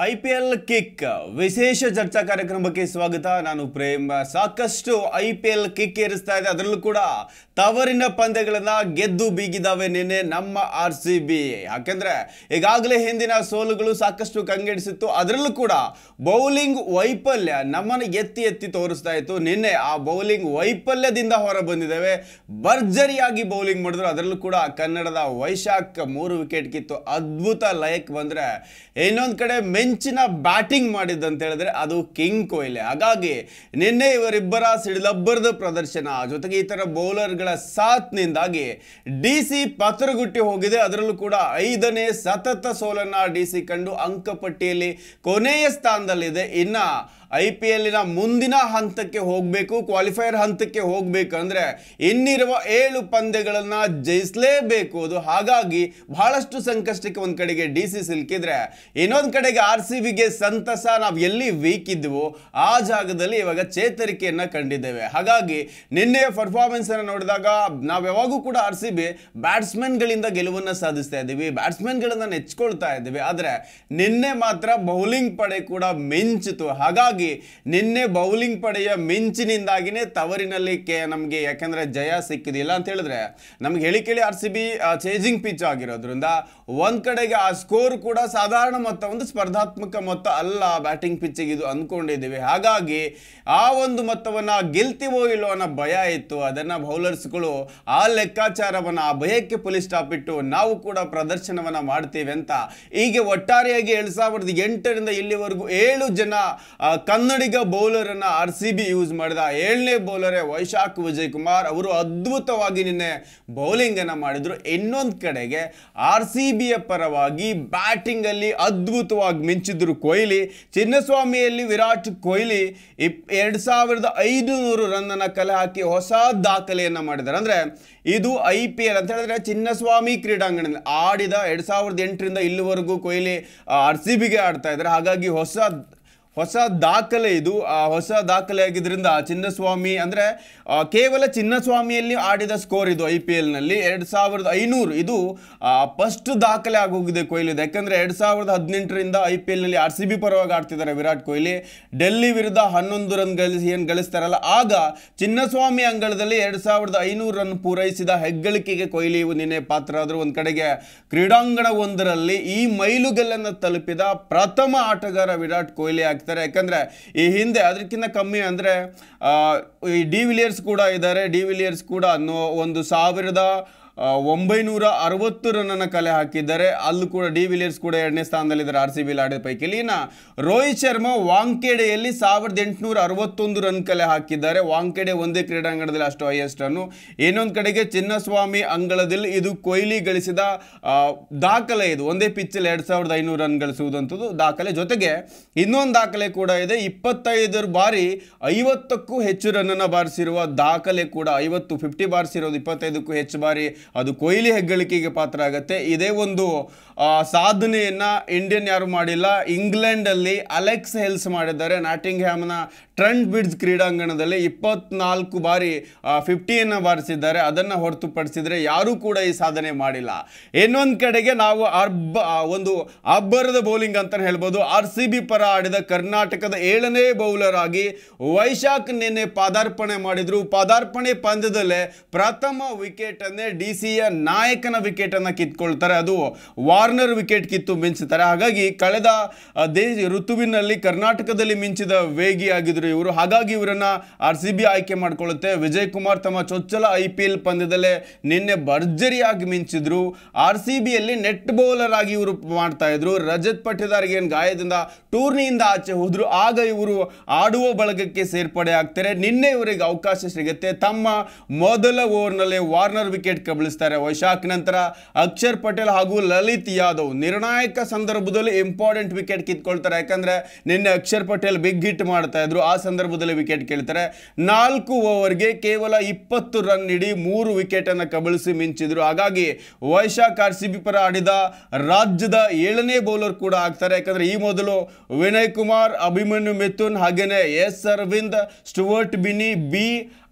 I P L kick ವಿಶೇಷ ಚರ್ಚಾ ಕಾರ್ಯಕ್ರಮಕ್ಕೆ ಸ್ವಾಗತ ನಾನು ಪ್ರೇಮ್ ಸಾಕಷ್ಟು ಐ ಪಿ ಎಲ್ ಕಿಕ್ ಏರಿಸ್ತಾ ಇದೆ ಅದರಲ್ಲೂ ಕೂಡ ತವರಿನ ಪಂದ್ಯಗಳನ್ನ ಗೆದ್ದು ಬೀಗಿದಾವೆ ನಿನ್ನೆ ನಮ್ಮ ಆರ್ ಸಿ ಬಿ ಯಾಕೆಂದ್ರೆ ಈಗಾಗಲೇ ಹಿಂದಿನ ಸೋಲುಗಳು ಸಾಕಷ್ಟು ಕಂಗೆಡಿಸಿತ್ತು ಅದರಲ್ಲೂ ಕೂಡ ಬೌಲಿಂಗ್ ವೈಫಲ್ಯ ನಮ್ಮನ್ನು ಎತ್ತಿ ಎತ್ತಿ ತೋರಿಸ್ತಾ ಇತ್ತು ನಿನ್ನೆ ಆ ಬೌಲಿಂಗ್ ವೈಫಲ್ಯದಿಂದ ಹೊರ ಬಂದಿದ್ದೇವೆ ಭರ್ಜರಿಯಾಗಿ ಬೌಲಿಂಗ್ ಮಾಡಿದ್ರು ಅದರಲ್ಲೂ ಕೂಡ ಕನ್ನಡದ ವೈಶಾಖ್ ಮೂರು ವಿಕೆಟ್ ಕಿತ್ತು ಅದ್ಭುತ ಲಯಕ್ ಬಂದ್ರೆ ಇನ್ನೊಂದು ಕಡೆ ಮೆಂಚಿನ ಬ್ಯಾಟಿಂಗ್ ಮಾಡಿದ್ದಂತ ಹೇಳಿದ್ರೆ ಅದು ಕಿಂಗ್ ಕೊಹ್ಲಿ ಹಾಗಾಗಿ ನಿನ್ನೆ ಇವರಿಬ್ಬರ ಸಿಡಿಲಬ್ಬರದ ಪ್ರದರ್ಶನ ಜೊತೆಗೆ ಈ ಥರ ಬೌಲರ್ಗಳ ಸಾಥ್ನಿಂದಾಗಿ ಡಿ ಸಿ ಪತ್ರಗುಟ್ಟಿ ಹೋಗಿದೆ ಅದರಲ್ಲೂ ಕೂಡ ಐದನೇ ಸತತ ಸೋಲನ್ನ ಡಿ ಸಿ ಕಂಡು ಅಂಕಪಟ್ಟಿಯಲ್ಲಿ ಕೊನೆಯ ಸ್ಥಾನದಲ್ಲಿದೆ ಇನ್ನ ಐ ಪಿ ಎಲ್ಲಿನ ಮುಂದಿನ ಹಂತಕ್ಕೆ ಹೋಗಬೇಕು ಕ್ವಾಲಿಫೈಯರ್ ಹಂತಕ್ಕೆ ಹೋಗ್ಬೇಕಂದ್ರೆ ಇನ್ನಿರುವ ಏಳು ಪಂದ್ಯಗಳನ್ನ ಜಯಿಸಲೇಬೇಕು ಅದು ಹಾಗಾಗಿ ಬಹಳಷ್ಟು ಸಂಕಷ್ಟಕ್ಕೆ ಒಂದ್ ಕಡೆಗೆ ಡಿ ಸಿ ಸಿಲ್ಕಿದ್ರೆ ಇನ್ನೊಂದ್ ಕಡೆಗೆ ಆರ್ ಸಿ ಬಿಗೆ ಸಂತಸ ನಾವು ಎಲ್ಲಿ ವೀಕ್ ಇದ್ವೋ ಆ ಜಾಗದಲ್ಲಿ ಇವಾಗ ಚೇತರಿಕೆಯನ್ನ ಕಂಡಿದ್ದೇವೆ ಹಾಗಾಗಿ ನಿನ್ನೆಯ ಪರ್ಫಾರ್ಮೆನ್ಸ್ ಅನ್ನು ನೋಡಿದಾಗ ನಾವು ಯಾವಾಗೂ ಕೂಡ ಆರ್ ಸಿ ಬಿ ಬ್ಯಾಟ್ಸ್ಮನ್ಗಳಿಂದ ಗೆಲುವನ್ನ ಸಾಧಿಸ್ತಾ ಇದ್ದೀವಿ ಬ್ಯಾಟ್ಸ್ಮನ್ಗಳನ್ನ ನೆಚ್ಕೊಳ್ತಾ ಇದ್ದೀವಿ ಆದ್ರೆ ನಿನ್ನೆ ಮಾತ್ರ ಬೌಲಿಂಗ್ ಪಡೆ ಕೂಡ ಮಿಂಚಿತು ಹಾಗಾಗಿ ನಿನ್ನೆ ಬೌಲಿಂಗ್ ಪಡೆಯ ಮಿಂಚಿನಿಂದಾಗಿನೇ ತವರಿನಲ್ಲಿ ಕೆ ನಮಗೆ ಯಾಕಂದ್ರೆ ಜಯ ಸಿಕ್ಕಿದಿಲ್ಲ ಅಂತ ಹೇಳಿದ್ರೆ ನಮ್ಗೆ ಹೇಳಿ ಕೇಳಿ R C B chasing pitch ಆಗಿರೋದ್ರಿಂದ ಒಂದ್ ಕಡೆಗೆ ಆ ಸ್ಕೋರ್ ಕೂಡ ಸಾಧಾರಣ ಮೊತ್ತ ಒಂದು ಸ್ಪರ್ಧಾತ್ಮಕ ಮೊತ್ತ ಅಲ್ಲ ಬ್ಯಾಟಿಂಗ್ ಪಿಚ್ಚಿಗೆ ಇದು ಅಂದ್ಕೊಂಡಿದ್ದೀವಿ ಹಾಗಾಗಿ ಆ ಒಂದು ಮೊತ್ತವನ್ನ ಗೆಲ್ತೀವೋ ಇಲ್ಲೋ ಅನ್ನೋ ಭಯ ಇತ್ತು ಅದನ್ನ ಬೌಲರ್ಸ್ಗಳು ಆ ಲೆಕ್ಕಾಚಾರವನ್ನ ಆ ಭಯಕ್ಕೆ ಪೊಲೀಸ್ ಸ್ಟಾಪ್ ಇಟ್ಟು ನಾವು ಕೂಡ ಪ್ರದರ್ಶನವನ್ನ ಮಾಡ್ತೀವಿ ಅಂತ ಹೀಗೆ ಒಟ್ಟಾರೆಯಾಗಿ ಎರಡ್ ಸಾವಿರದ ಎಂಟರಿಂದ ಇಲ್ಲಿವರೆಗೂ ಏಳು ಜನ ಆ, ಕನ್ನಡಿಗ ಬೌಲರ್ ಅನ್ನ ಆರ್ ಸಿ ಬಿ ಯೂಸ್ ಮಾಡಿದ ಏಳನೇ ಬೌಲರೇ ವೈಶಾಖ್ ವಿಜಯ್ ಕುಮಾರ್ ಅವರು ಅದ್ಭುತವಾಗಿ ನಿನ್ನೆ ಬೌಲಿಂಗ್ ಅನ್ನ ಮಾಡಿದ್ರು ಇನ್ನೊಂದ್ ಕಡೆಗೆ ಆರ್ ಸಿ ಬಿಯ ಪರವಾಗಿ ಬ್ಯಾಟಿಂಗ್ ಅಲ್ಲಿ ಅದ್ಭುತವಾಗಿ ಮಿಂಚಿದ್ರು ಕೊಹ್ಲಿ ಚಿನ್ನಸ್ವಾಮಿಯಲ್ಲಿ ವಿರಾಟ್ ಕೊಹ್ಲಿ ಇಪ್ ಎರಡ್ ಸಾವಿರದ ಐದು ನೂರು ರನ್ ಅನ್ನ ಕಲೆ ಹಾಕಿ ಹೊಸ ದಾಖಲೆಯನ್ನ ಮಾಡಿದ್ದಾರೆ ಅಂದ್ರೆ ಇದು ಐ ಪಿ ಎಲ್ ಅಂತ ಹೇಳಿದ್ರೆ ಚಿನ್ನಸ್ವಾಮಿ ಕ್ರೀಡಾಂಗಣದಲ್ಲಿ ಆಡಿದ ಎರಡ್ ಸಾವಿರದ ಎಂಟರಿಂದ ಇಲ್ಲಿವರೆಗೂ ಕೊಹ್ಲಿ ಆರ್ ಸಿ ಬಿಗೆ ಆಡ್ತಾ ಇದ್ದಾರೆ ಹಾಗಾಗಿ ಹೊಸ ಹೊಸ ದಾಖಲೆ ಇದು ಆ ಹೊಸ ದಾಖಲೆ ಆಗಿದ್ರಿಂದ ಚಿನ್ನಸ್ವಾಮಿ ಅಂದರೆ ಆ, ಕೇವಲ ಚಿನ್ನಸ್ವಾಮಿಯಲ್ಲಿ ಆಡಿದ ಸ್ಕೋರ್ ಇದು ಐ ಪಿ ಎಲ್ನಲ್ಲಿ ಎರಡು ಸಾವಿರದ ಐನೂರು ಇದು ಫಸ್ಟ್ ದಾಖಲೆ ಆಗೋಗಿದೆ ಕೊಹ್ಲಿದು ಯಾಕಂದರೆ ಎರಡು ಸಾವಿರದ ಹದಿನೆಂಟರಿಂದ ಐ ಪಿ ಎಲ್ನಲ್ಲಿ ಆರ್ ಸಿ ಬಿ ಪರವಾಗಿ ಆಡ್ತಿದ್ದಾರೆ ವಿರಾಟ್ ಕೊಹ್ಲಿ ಡೆಲ್ಲಿ ವಿರುದ್ಧ ಹನ್ನೊಂದು ರನ್ ಗಳಿಸಿ ಏನು ಗಳಿಸ್ತಾರಲ್ಲ ಆಗ ಚಿನ್ನಸ್ವಾಮಿ ಅಂಗಳದಲ್ಲಿ ಎರಡು ಸಾವಿರದ ಐನೂರು ರನ್ ಪೂರೈಸಿದ ಹೆಗ್ಗಳಿಕೆಗೆ ಕೊಹ್ಲಿ ಇವು ನಿನ್ನೆ ಪಾತ್ರ ಆದರು ಒಂದು ಕಡೆಗೆ ಕ್ರೀಡಾಂಗಣ ಒಂದರಲ್ಲಿ ಈ ಮೈಲುಗಲ್ಲನ್ನು ತಲುಪಿದ ಪ್ರಥಮ ಆಟಗಾರ ವಿರಾಟ್ ಕೊಹ್ಲಿ ಆಗ್ತಾರೆ ಯಾಕಂದ್ರೆ ಈ ಹಿಂದೆ ಅದಕ್ಕಿಂತ ಕಮ್ಮಿ ಅಂದ್ರೆ ಆ, ಈ ಡಿ ವಿಲಿಯರ್ಸ್ ಕೂಡ ಇದ್ದಾರೆ ಡಿ ವಿಲಿಯರ್ಸ್ ಕೂಡ ಅನ್ನೋ ಒಂದು ಸಾವಿರದ ಆ, ಒಂಬೈನೂರ ಅರವತ್ತು ರನ್ನನ್ನು ಕಲೆ ಹಾಕಿದ್ದಾರೆ ಅಲ್ಲೂ ಕೂಡ ಡಿ ವಿಲಿಯರ್ಸ್ ಕೂಡ ಎರಡನೇ ಸ್ಥಾನದಲ್ಲಿದ್ದಾರೆ ಆರ್ ಸಿ ಬಿ ಆಡಿದ ಪೈಕಿ ಇಲ್ಲಿನ ರೋಹಿತ್ ಶರ್ಮಾ ವಾಂಕೆಡೆಯಲ್ಲಿ ಸಾವಿರದ ಎಂಟುನೂರ ಅರವತ್ತೊಂದು ರನ್ ಕಲೆ ಹಾಕಿದ್ದಾರೆ ವಾಂಕೆಡೆ ಒಂದೇ ಕ್ರೀಡಾಂಗಣದಲ್ಲಿ ಅಷ್ಟು ಹೈಯೆಸ್ಟ್ ರನ್ನು ಇನ್ನೊಂದು ಕಡೆಗೆ ಚಿನ್ನಸ್ವಾಮಿ ಅಂಗಳದಲ್ಲಿ ಇದು ಕೊಹ್ಲಿ ಗಳಿಸಿದ ಆ, ದಾಖಲೆ ಇದು ಒಂದೇ ಪಿಚ್ಚಲ್ಲಿ ಎರಡು ಸಾವಿರದ ಐನೂರು ರನ್ ಗಳಿಸುವುದಂಥದ್ದು ದಾಖಲೆ ಜೊತೆಗೆ ಇನ್ನೊಂದು ದಾಖಲೆ ಕೂಡ ಇದೆ ಇಪ್ಪತ್ತೈದರ ಬಾರಿ ಐವತ್ತಕ್ಕೂ ಹೆಚ್ಚು ರನ್ನನ್ನು ಬಾರಿಸಿರುವ ದಾಖಲೆ ಕೂಡ ಐವತ್ತು ಫಿಫ್ಟಿ ಬಾರಿಸಿರೋದು ಇಪ್ಪತ್ತೈದಕ್ಕೂ ಹೆಚ್ಚು ಬಾರಿ ಅದು ಕೊಹ್ಲಿ ಹೆಗ್ಗಳಿಕೆಗೆ ಪಾತ್ರ ಆಗುತ್ತೆ ಇದೇ ಒಂದು ಆ, ಸಾಧನೆಯನ್ನ ಇಂಡಿಯನ್ ಯಾರು ಮಾಡಿಲ್ಲ ಇಂಗ್ಲೆಂಡಲ್ಲಿ ಅಲೆಕ್ಸ್ ಹೆಲ್ಸ್ ಮಾಡಿದ್ದಾರೆ ನಾಟಿಂಗ್ ಹ್ಯಾಮ್ನ ಟ್ರೆಂಟ್ ಬಿಡ್ಸ್ ಕ್ರೀಡಾಂಗಣದಲ್ಲಿ ಇಪ್ಪತ್ನಾಲ್ಕು ಬಾರಿ ಫಿಫ್ಟಿಯನ್ನು ಬಾರಿಸಿದ್ದಾರೆ ಅದನ್ನು ಹೊರತುಪಡಿಸಿದ್ರೆ ಯಾರೂ ಕೂಡ ಈ ಸಾಧನೆ ಮಾಡಿಲ್ಲ ಇನ್ನೊಂದು ಕಡೆಗೆ ನಾವು ಅರ್ಬ ಆ, ಒಂದು ಅಬ್ಬರದ ಬೌಲಿಂಗ್ ಅಂತ ಹೇಳ್ಬೋದು ಆರ್ ಸಿ ಬಿ ಪರ ಆಡಿದ ಕರ್ನಾಟಕದ ಏಳನೇ ಬೌಲರ್ ಆಗಿ ವೈಶಾಖ್ ನಿನ್ನೆ ಪಾದಾರ್ಪಣೆ ಮಾಡಿದ್ರು ಪಾದಾರ್ಪಣೆ ಪಂದ್ಯದಲ್ಲೇ ಪ್ರಥಮ ವಿಕೆಟ್ ಅನ್ನೇ ಡಿ ಸಿಯ ನಾಯಕನ ವಿಕೆಟ್ ಅನ್ನ ಕಿತ್ಕೊಳ್ತಾರೆ ಅದು ವಾರ್ನರ್ ವಿಕೆಟ್ ಕಿತ್ತು ಮಿಂಚುತ್ತಾರೆ ಹಾಗಾಗಿ ಕಳೆದ ಆ, ದೇ ಋತುವಿನಲ್ಲಿ ಕರ್ನಾಟಕದಲ್ಲಿ ಮಿಂಚಿದ ವೇಗಿ ಆಗಿದ್ರು ಇವರು ಹಾಗಾಗಿ ಇವರನ್ನ ಆರ್ ಸಿ ಬಿ ಆಯ್ಕೆ ಮಾಡ್ಕೊಳ್ಳುತ್ತೆ ವಿಜಯ್ ಕುಮಾರ್ ತಮ್ಮ ಚೊಚ್ಚಲ ಐ ಪಿ ಎಲ್ ಪಂದ್ಯದಲ್ಲೇ ನಿನ್ನೆ ಭರ್ಜರಿಯಾಗಿ ಮಿಂಚಿದ್ರು ಆರ್ ಸಿ ಬಿಯಲ್ಲಿ ನೆಟ್ ಬೌಲರ್ ಆಗಿ ಇವರು ಮಾಡ್ತಾ ಇದ್ರು ರಜತ್ ಪಟ್ಟಿದಾರ್ಗೆ ಏನು ಗಾಯದಿಂದ ಟೂರ್ನಿಯಿಂದ ಆಚೆ ಹೋದ್ರು ಆಗ ಇವರು ಆಡುವ ಬಳಗಕ್ಕೆ ಸೇರ್ಪಡೆ ಆಗ್ತಾರೆ ನಿನ್ನೆ ಇವರಿಗೆ ಅವಕಾಶ ಸಿಗುತ್ತೆ ತಮ್ಮ ಮೊದಲ ಓವರ್ನಲ್ಲಿ ವಾರ್ನರ್ ವಿಕೆಟ್ ಕಬಳಿಸ್ತಾರೆ ವೈಶಾಖ್ ನಂತರ ಅಕ್ಷರ್ ಪಟೇಲ್ ಹಾಗೂ ಲಲಿತ್ ಯಾದವ್ ನಿರ್ಣಾಯಕ ಸಂದರ್ಭದಲ್ಲಿ ಇಂಪಾರ್ಟೆಂಟ್ ವಿಕೆಟ್ ಕಿತ್ಕೊಳ್ತಾರೆ ಯಾಕಂದ್ರೆ ನಿನ್ನೆ ಅಕ್ಷರ್ ಪಟೇಲ್ ಬಿಗ್ ಹಿಟ್ ಮಾಡ್ತಾ ಇದ್ರು ಆ ಸಂದರ್ಭದಲ್ಲಿ ವಿಕೆಟ್ ಕೇಳ್ತಾರೆ ನಾಲ್ಕು ಓವರ್ಗೆ ಕೇವಲ ಇಪ್ಪತ್ತು ರನ್ ನೀಡಿ ಮೂರು ವಿಕೆಟ್ ಅನ್ನು ಕಬಳಿಸಿ ಮಿಂಚಿದ್ರು ಹಾಗಾಗಿ ವೈಶಾಖ್ ಆರ್ ಸಿ ಬಿ ಪರ ಆಡಿದ ರಾಜ್ಯದ ಏಳನೇ ಬೌಲರ್ ಕೂಡ ಆಗ್ತಾರೆ ಯಾಕಂದ್ರೆ ಈ ಮೊದಲು ವಿನಯ್ ಕುಮಾರ್ ಅಭಿಮನ್ಯು ಮಿಥುನ್ ಹಾಗೇನೆ S Aravind Stuart Binny B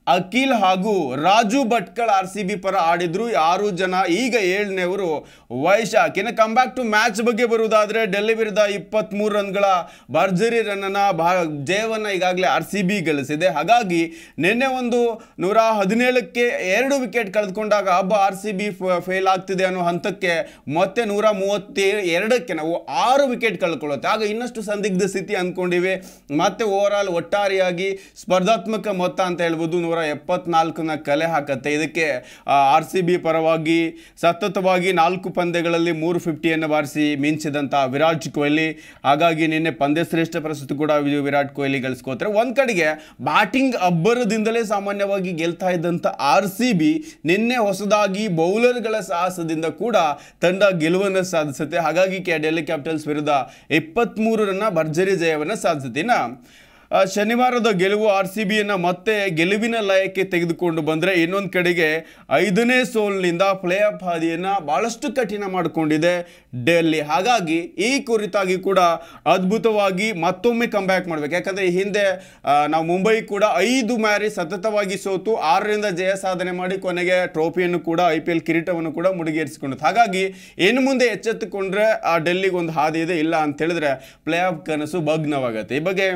Akhil ಹಾಗೂ Raju Bhatkal R C B ಪರ ಆಡಿದ್ರು ಆರು ಜನ ಈಗ ಏಳನೇವರು ವೈಶಾಖ್ ಇನ್ನು ಕಮ್ ಬ್ಯಾಕ್ ಟು ಮ್ಯಾಚ್ ಬಗ್ಗೆ ಬರುವುದಾದ್ರೆ ಡೆಲ್ಲಿ ವಿರುದ್ಧ ಇಪ್ಪತ್ತ್ಮೂರು ರನ್ಗಳ ಭರ್ಜರಿ ರನ್ನನ್ನು ಬಹಳ ಜಯವನ್ನು ಈಗಾಗಲೇ ಆರ್ ಸಿ ಬಿ ಗಳಿಸಿದೆ ಹಾಗಾಗಿ ನಿನ್ನೆ ಒಂದು ನೂರ ಹದಿನೇಳಕ್ಕೆ ಎರಡು ವಿಕೆಟ್ ಕಳೆದುಕೊಂಡಾಗ ಹಬ್ಬ ಆರ್ ಸಿ ಬಿ ಫೇಲ್ ಆಗ್ತಿದೆ ಅನ್ನೋ ಹಂತಕ್ಕೆ ಮತ್ತೆ ನೂರ ಮೂವತ್ತೇ ಎರಡಕ್ಕೆ ನಾವು ಆರು ವಿಕೆಟ್ ಕಳ್ಕೊಳ್ಳುತ್ತೆ ಆಗ ಇನ್ನಷ್ಟು ಸಂದಿಗ್ಧ ಸ್ಥಿತಿ ಅಂದ್ಕೊಂಡಿವೆ ಮತ್ತೆ ಓವರ್ ಆಲ್ ಒಟ್ಟಾರೆಯಾಗಿ ಸ್ಪರ್ಧಾತ್ಮಕ ಮೊತ್ತ ಅಂತ ಹೇಳ್ಬೋದು ನೂರ ಎಪ್ಪತ್ನಾಲ್ಕನ ಕಲೆ ಹಾಕತ್ತೆ ಇದಕ್ಕೆ ಆರ್ ಸಿ ಬಿ ಪರವಾಗಿ ಸತತವಾಗಿ ನಾಲ್ಕು ಪಂದ್ಯಗಳಲ್ಲಿ ಮೂರು ಫಿಫ್ಟಿಯನ್ನು ಬಾರಿಸಿ ಮಿಂಚಿದಂಥ ವಿರಾಟ್ ಕೊಹ್ಲಿ ಹಾಗಾಗಿ ನಿನ್ನೆ ಪಂದ್ಯ ಶ್ರೇಷ್ಠ ಪ್ರಸ್ತುತಿ ಕೂಡ ವಿ- ವಿರಾಟ್ ಕೊಹ್ಲಿ ಗಳಿಸ್ಕೋತಾರೆ ಒಂದು ಕಡೆಗೆ ಬ್ಯಾಟಿಂಗ್ ಅಬ್ಬರದಿಂದಲೇ ಸಾಮಾನ್ಯವಾಗಿ ಗೆಲ್ತಾ ಇದ್ದಂಥ ಆರ್ ಸಿ ಬಿ ನಿನ್ನೆ ಹೊಸದಾಗಿ ಬೌಲರ್ಗಳ ಸಾಹಸದಿಂದ ಕೂಡ ತಂಡ ಗೆಲುವನ್ನು ಸಾಧಿಸುತ್ತೆ ಹಾಗಾಗಿ ಕೆ ಡೆಲ್ಲಿ ಕ್ಯಾಪಿಟಲ್ಸ್ ವಿರುದ್ಧ ಇಪ್ಪತ್ತ್ಮೂರು ರನ್ನ ಭರ್ಜರಿ ಜಯವನ್ನು ಸಾಧಿಸುತ್ತೆ ಇನ್ನು ಆ, ಶನಿವಾರದ ಗೆಲುವು ಆರ್ ಸಿ ಬಿಯನ್ನು ಮತ್ತೆ ಗೆಲುವಿನ ಲಯಕ್ಕೆ ತೆಗೆದುಕೊಂಡು ಬಂದರೆ ಇನ್ನೊಂದು ಕಡೆಗೆ ಐದನೇ ಸೋಲ್ನಿಂದ ಪ್ಲೇ ಆಫ್ ಹಾದಿಯನ್ನು ಭಾಳಷ್ಟು ಕಠಿಣ ಮಾಡಿಕೊಂಡಿದೆ ಡೆಲ್ಲಿ ಹಾಗಾಗಿ ಈ ಕುರಿತಾಗಿ ಕೂಡ ಅದ್ಭುತವಾಗಿ ಮತ್ತೊಮ್ಮೆ ಕಂಬ್ಯಾಕ್ ಮಾಡಬೇಕು ಯಾಕಂದರೆ ಈ ಹಿಂದೆ ಆ, ನಾವು ಮುಂಬೈ ಕೂಡ ಐದು ಮ್ಯಾರಿ ಸತತವಾಗಿ ಸೋತು ಆರರಿಂದ ಜಯ ಸಾಧನೆ ಮಾಡಿ ಕೊನೆಗೆ ಟ್ರೋಫಿಯನ್ನು ಕೂಡ ಐ ಪಿ ಎಲ್ ಕಿರೀಟವನ್ನು ಕೂಡ ಮುಡಿಗೇರಿಸಿಕೊಂಡಿತ್ತು ಹಾಗಾಗಿ ಇನ್ನು ಮುಂದೆ ಎಚ್ಚೆತ್ತುಕೊಂಡ್ರೆ ಆ ಡೆಲ್ಲಿಗೆ ಒಂದು ಹಾದಿ ಇದೆ ಇಲ್ಲ ಅಂತ ಹೇಳಿದ್ರೆ ಪ್ಲೇ ಆಫ್ ಕನಸು ಭಗ್ನವಾಗತ್ತೆ ಈ ಬಗ್ಗೆ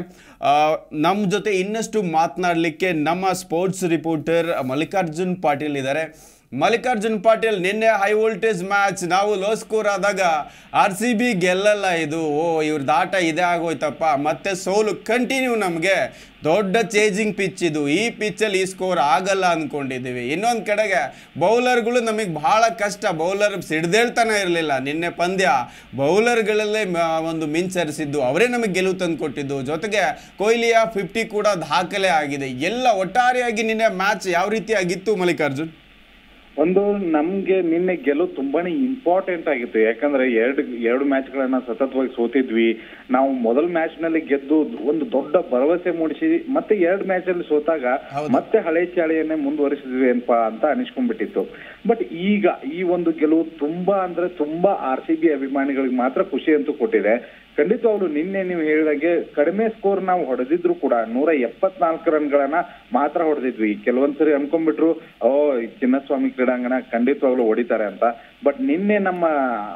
ನಮ್ಮ ಜೊತೆ ಇನ್ನಷ್ಟು ಮಾತನಾಡಲಿಕ್ಕೆ ನಮ್ಮ ಸ್ಪೋರ್ಟ್ಸ್ ರಿಪೋರ್ಟರ್ ಮಲ್ಲಿಕಾರ್ಜುನ್ ಪಾಟೀಲ್ ಇದ್ದಾರೆ ಮಲ್ಲಿಕಾರ್ಜುನ್ ಪಾಟೀಲ್ ನಿನ್ನೆ ಹೈ ವೋಲ್ಟೇಜ್ ಮ್ಯಾಚ್ ನಾವು ಲೋ ಸ್ಕೋರ್ ಆದಾಗ ಆರ್ ಸಿ ಬಿ ಗೆಲ್ಲಲ್ಲ ಇದು ಓ ಇವ್ರದ್ದು ಆಟ ಇದೇ ಆಗೋಯ್ತಪ್ಪ ಮತ್ತೆ ಸೋಲು ಕಂಟಿನ್ಯೂ ನಮಗೆ ದೊಡ್ಡ ಚೇಜಿಂಗ್ ಪಿಚ್ ಇದು ಈ ಪಿಚ್ಚಲ್ಲಿ ಈ ಸ್ಕೋರ್ ಆಗಲ್ಲ ಅಂದ್ಕೊಂಡಿದ್ದೀವಿ ಇನ್ನೊಂದು ಕಡೆಗೆ ಬೌಲರ್ಗಳು ನಮಗೆ ಬಹಳ ಕಷ್ಟ ಬೌಲರ್ ಸಿಡ್ದೇಳ್ತಾನೆ ಇರಲಿಲ್ಲ ನಿನ್ನೆ ಪಂದ್ಯ ಬೌಲರ್ಗಳಲ್ಲೇ ಮ- ಒಂದು ಮಿಂಚರಿಸಿದ್ದು ಅವರೇ ನಮಗೆ ಗೆಲುವು ತಂದು ಕೊಟ್ಟಿದ್ದು ಜೊತೆಗೆ ಕೊಹ್ಲಿಯ ಫಿಫ್ಟಿ ಕೂಡ ದಾಖಲೆ ಆಗಿದೆ ಎಲ್ಲ ಒಟ್ಟಾರೆಯಾಗಿ ನಿನ್ನೆ ಮ್ಯಾಚ್ ಯಾವ ರೀತಿ ಆಗಿತ್ತು ಮಲ್ಲಿಕಾರ್ಜುನ್ ಒಂದು ನಮ್ಗೆ ನಿನ್ನೆ ಗೆಲುವು ತುಂಬಾನೇ ಇಂಪಾರ್ಟೆಂಟ್ ಆಗಿತ್ತು ಯಾಕಂದ್ರೆ ಎರಡು ಎರಡು ಮ್ಯಾಚ್ ಗಳನ್ನ ಸತತವಾಗಿ ಸೋತಿದ್ವಿ ನಾವು ಮೊದಲ ಮ್ಯಾಚ್ ನಲ್ಲಿ ಗೆದ್ದು ಒಂದು ದೊಡ್ಡ ಭರವಸೆ ಮೂಡಿಸಿ ಮತ್ತೆ ಎರಡು ಮ್ಯಾಚ್ ಅಲ್ಲಿ ಸೋತಾಗ ಹೌದು. ಮತ್ತೆ ಹಳೆ ಚಾಳಿಯನ್ನೇ ಮುಂದುವರಿಸಿದ್ವಿ ಏನಪ್ಪಾ ಅಂತ ಅನಿಸ್ಕೊಂಡ್ಬಿಟ್ಟಿತ್ತು ಬಟ್ ಈಗ ಈ ಒಂದು ಗೆಲುವು ತುಂಬಾ ಅಂದ್ರೆ ತುಂಬಾ ಆರ್ ಸಿ ಬಿ ಅಭಿಮಾನಿಗಳಿಗೆ ಮಾತ್ರ ಖುಷಿ ಅಂತೂ ಕೊಟ್ಟಿದೆ ಖಂಡಿತವಾಗ್ಲು ನಿನ್ನೆ ನೀವು ಹೇಳಿದಾಗೆ ಕಡಿಮೆ ಸ್ಕೋರ್ ನಾವು ಹೊಡೆದಿದ್ರು ಕೂಡ ನೂರ ಎಪ್ಪತ್ನಾಲ್ಕು ರನ್ಗಳನ್ನ ಮಾತ್ರ ಹೊಡೆದಿದ್ವಿ ಕೆಲವೊಂದ್ಸರಿ ಅನ್ಕೊಂಡ್ಬಿಟ್ರು ಓ ಈ ಚಿನ್ನಸ್ವಾಮಿ ಕ್ರೀಡಾಂಗಣ ಖಂಡಿತವಾಗ್ಲು ಹೊಡಿತಾರೆ ಅಂತ ಬಟ್ ನಿನ್ನೆ ನಮ್ಮ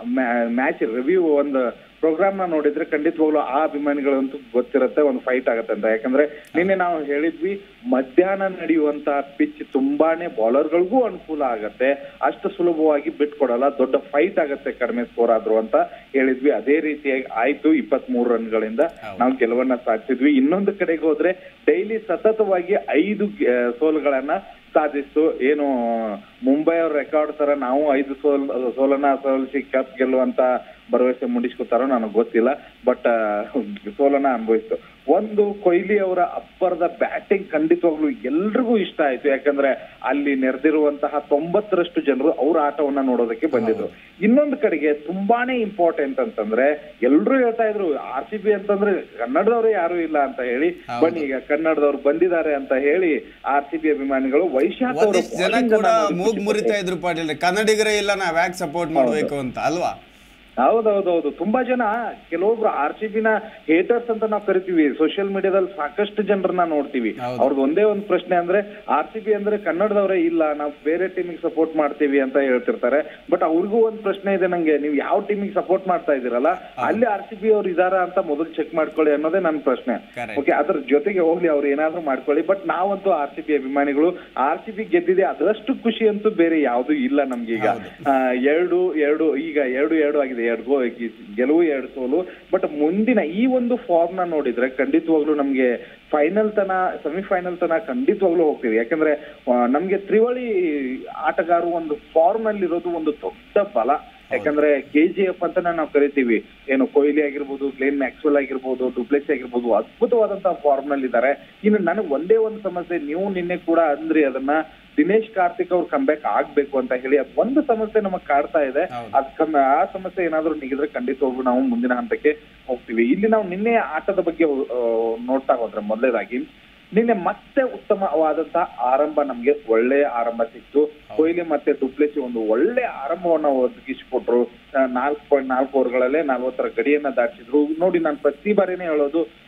ಮ್ಯಾಚ್ ರಿವ್ಯೂ ಒಂದು ಪ್ರೋಗ್ರಾಮ್ ನ ನೋಡಿದ್ರೆ ಖಂಡಿತವಾಗ್ಲು ಆ ಅಭಿಮಾನಿಗಳಂತೂ ಗೊತ್ತಿರುತ್ತೆ ಒಂದು ಫೈಟ್ ಆಗತ್ತೆ ಅಂತ ಯಾಕಂದ್ರೆ ನಿನ್ನೆ ನಾವು ಹೇಳಿದ್ವಿ ಮಧ್ಯಾಹ್ನ ನಡೆಯುವಂತ ಪಿಚ್ ತುಂಬಾನೇ ಬೌಲರ್ಗಳಿಗೂ ಅನುಕೂಲ ಆಗತ್ತೆ ಅಷ್ಟು ಸುಲಭವಾಗಿ ಬಿಟ್ಕೊಡಲ್ಲ ದೊಡ್ಡ ಫೈಟ್ ಆಗತ್ತೆ ಕಡಿಮೆ ಸ್ಕೋರ್ ಆದ್ರು ಅಂತ ಹೇಳಿದ್ವಿ ಅದೇ ರೀತಿಯಾಗಿ ಆಯ್ತು ಇಪ್ಪತ್ತ್ ಮೂರು ರನ್ಗಳಿಂದ ನಾವು ಗೆಲುವನ್ನ ಸಾಧಿಸಿದ್ವಿ ಇನ್ನೊಂದು ಕಡೆಗೆ ಹೋದ್ರೆ ಡೈಲಿ ಸತತವಾಗಿ ಐದು ಗೆ- ಸೋಲುಗಳನ್ನ ಸಾಧಿಸ್ತು ಏನು ಮುಂಬೈ ಅವ್ರ ರೆಕಾರ್ಡ್ ತರ ನಾವು ಐದು ಸೋಲ್ ಸೋಲನ್ನ ಸೋಲಿಸಿ ಕಪ್ ಗೆಲ್ಲುವಂತ ಭರವಸೆ ಮುಡಿಸ್ಕೊತಾರೋ ನನಗೆ ಗೊತ್ತಿಲ್ಲ ಬಟ್ ಸೋಲನ್ನ ಅನುಭವಿಸ್ತು ಒಂದು ಕೊಹ್ಲಿ ಅವರ ಅಬ್ಬರದ ಬ್ಯಾಟಿಂಗ್ ಖಂಡಿತವಾಗ್ಲೂ ಎಲ್ರಿಗೂ ಇಷ್ಟ ಆಯ್ತು ಯಾಕಂದ್ರೆ ಅಲ್ಲಿ ನೆರೆದಿರುವಂತಹ ತೊಂಬತ್ತರಷ್ಟು ಜನರು ಅವ್ರ ಆಟವನ್ನ ನೋಡೋದಕ್ಕೆ ಬಂದಿದ್ರು ಇನ್ನೊಂದು ಕಡೆಗೆ ತುಂಬಾನೇ ಇಂಪಾರ್ಟೆಂಟ್ ಅಂತಂದ್ರೆ ಎಲ್ರು ಹೇಳ್ತಾ ಇದ್ರು ಆರ್ ಸಿ ಬಿ ಅಂತಂದ್ರೆ ಕನ್ನಡದವ್ರು ಯಾರು ಇಲ್ಲ ಅಂತ ಹೇಳಿ ಹೌದು. ಬನ್ನಿ ಈಗ ಕನ್ನಡದವ್ರು ಬಂದಿದ್ದಾರೆ ಅಂತ ಹೇಳಿ ಆರ್ ಸಿ ಬಿ ಅಭಿಮಾನಿಗಳು ವೈಶಾಖ್ ಅವರ ಒಂದಿಷ್ಟು ಜನ bowling ಕೂಡ ಅನ್ನ ನೋಡಿ ಮೂಗ್ ಖುಷಿ ಮುರಿತಾ ಇದ್ರು ಪಾಟೀಲ್ ಕನ್ನಡಿಗರೇ ಇಲ್ಲ ನಾವ್ ಯಾಕೆ ಸಪೋರ್ಟ್ ಮಾಡಬೇಕು ಅಂತ ಅಲ್ವಾ ಹೌದೌದೌದು ತುಂಬಾ ಜನ ಕೆಲವೊಬ್ರು ಆರ್ ಸಿ ಬಿನ ಹೇಟರ್ಸ್ ಅಂತ ನಾವು ಕರಿತೀವಿ ಸೋಷಿಯಲ್ ಮೀಡಿಯಾದಲ್ಲಿ ಸಾಕಷ್ಟು ಜನರನ್ನ ನೋಡ್ತೀವಿ ಹೌದು. ಅವ್ರದ್ದು ಒಂದೇ ಒಂದು ಪ್ರಶ್ನೆ ಅಂದ್ರೆ ಆರ್ ಸಿ ಬಿ ಅಂದ್ರೆ ಕನ್ನಡದವರೇ ಇಲ್ಲ ನಾವು ಬೇರೆ ಟೀಮಿಗೆ ಸಪೋರ್ಟ್ ಮಾಡ್ತೀವಿ ಅಂತ ಹೇಳ್ತಿರ್ತಾರೆ ಬಟ್ ಅವ್ರಿಗೂ ಒಂದು ಪ್ರಶ್ನೆ ಇದೆ ನಂಗೆ ನೀವು ಯಾವ ಟೀಮಿಗೆ ಸಪೋರ್ಟ್ ಮಾಡ್ತಾ ಇದೀರಲ್ಲ ಅಲ್ಲಿ ಆರ್ ಸಿ ಬಿ ಅವ್ರು ಇದಾರ ಅಂತ ಮೊದಲು ಚೆಕ್ ಮಾಡ್ಕೊಳ್ಳಿ ಅನ್ನೋದೇ ನನ್ನ ಪ್ರಶ್ನೆ Correct. ಓಕೆ ಅದ್ರ ಜೊತೆಗೆ ಹೋಗ್ಲಿ ಅವ್ರು ಏನಾದ್ರೂ ಮಾಡ್ಕೊಳ್ಳಿ ಬಟ್ ನಾವಂತೂ ಆರ್ ಸಿ ಬಿ ಅಭಿಮಾನಿಗಳು ಆರ್ ಸಿ ಬಿ ಗೆದ್ದಿದೆ ಅದರಷ್ಟು ಖುಷಿ ಅಂತೂ ಬೇರೆ ಯಾವ್ದು ಇಲ್ಲ ನಮ್ಗೆ ಈಗ ಹೌದು. ಆ, ಎರಡು ಎರಡು ಈಗ ಎರಡು ಎರಡು ಆಗಿದೆ ಎರಡು ಗೋ ಗೆಲುವು ಎರಡು ಸೋಲು ಬಟ್ ಮುಂದಿನ ಈ ಒಂದು ಫಾರ್ಮ್ ನ ನೋಡಿದ್ರೆ ಖಂಡಿತವಾಗ್ಲೂ ನಮ್ಗೆ ಫೈನಲ್ ತನ ಸೆಮಿಫೈನಲ್ ತನ ಖಂಡಿತವಾಗ್ಲೂ ಹೋಗ್ತೀವಿ ಯಾಕಂದ್ರೆ ಆ, ನಮ್ಗೆ ತ್ರಿವಳಿ ಆಟಗಾರರು ಒಂದು ಫಾರ್ಮ್ ನಲ್ಲಿ ಇರೋದು ಒಂದು ದೊಡ್ಡ ಬಲ ಯಾಕಂದ್ರೆ ಕೆ ಜಿ ಎಫ್ ಅಂತಾನೆ ನಾವು ಕರಿತೀವಿ ಏನು ಕೊಹ್ಲಿ ಆಗಿರ್ಬೋದು ಗ್ಲೇನ್ ಮ್ಯಾಕ್ಸ್ವೆಲ್ ಆಗಿರ್ಬೋದು ಡುಪ್ಲೆಕ್ಸ್ ಆಗಿರ್ಬೋದು ಅದ್ಭುತವಾದಂತಹ ಫಾರ್ಮ್ ನಲ್ಲಿ ಇದ್ದಾರೆ ಇನ್ನು ನನಗೆ ಒಂದೇ ಒಂದು ಸಮಸ್ಯೆ ನೀವು ನಿನ್ನೆ ಕೂಡ ಅಂದ್ರಿ ಅದನ್ನ ದಿನೇಶ್ ಕಾರ್ತಿಕ್ ಅವ್ರು ಕಂಬ್ಯಾಕ್ ಆಗ್ಬೇಕು ಅಂತ ಹೇಳಿ ಅದ್ ಒಂದು ಸಮಸ್ಯೆ ನಮಗ್ ಕಾಡ್ತಾ ಇದೆ ಹೌದು. ಅದ್ ಕಮ್- ಆ ಸಮಸ್ಯೆ ಏನಾದ್ರೂ ನಿಗಿದ್ರೆ ಖಂಡಿತವಾಗ್ಲೂ ನಾವು ಮುಂದಿನ ಹಂತಕ್ಕೆ ಹೋಗ್ತೀವಿ ಇಲ್ಲಿ ನಾವು ನಿನ್ನೆ ಆಟದ ಬಗ್ಗೆ ಆ, ನೋಡ್ತಾ ಹೋದ್ರೆ ಮೊದಲೇದಾಗಿ ನಿನ್ನೆ ಮತ್ತೆ ಉತ್ತಮವಾದಂತಹ ಆರಂಭ ನಮ್ಗೆ ಒಳ್ಳೆಯ ಆರಂಭ ಸಿಕ್ತು ಕೊಹ್ಲಿ ಮತ್ತೆ ಡುಪ್ಲೆಸಿ ಒಂದು ಒಳ್ಳೆ ಆರಂಭವನ್ನ ಒದಗಿಸಿಕೊಟ್ರು ನಾಲ್ಕು ಪಾಯಿಂಟ್ ನಾಲ್ಕು ಓವರ್ಗಳಲ್ಲೇ ನಲ್ವತ್ತರ ಗಡಿಯನ್ನ ದಾಟಿಸಿದ್ರು ನೋಡಿ ನಾನು ಪ್ರತಿ ಬಾರಿನೇ ಹೇಳೋದು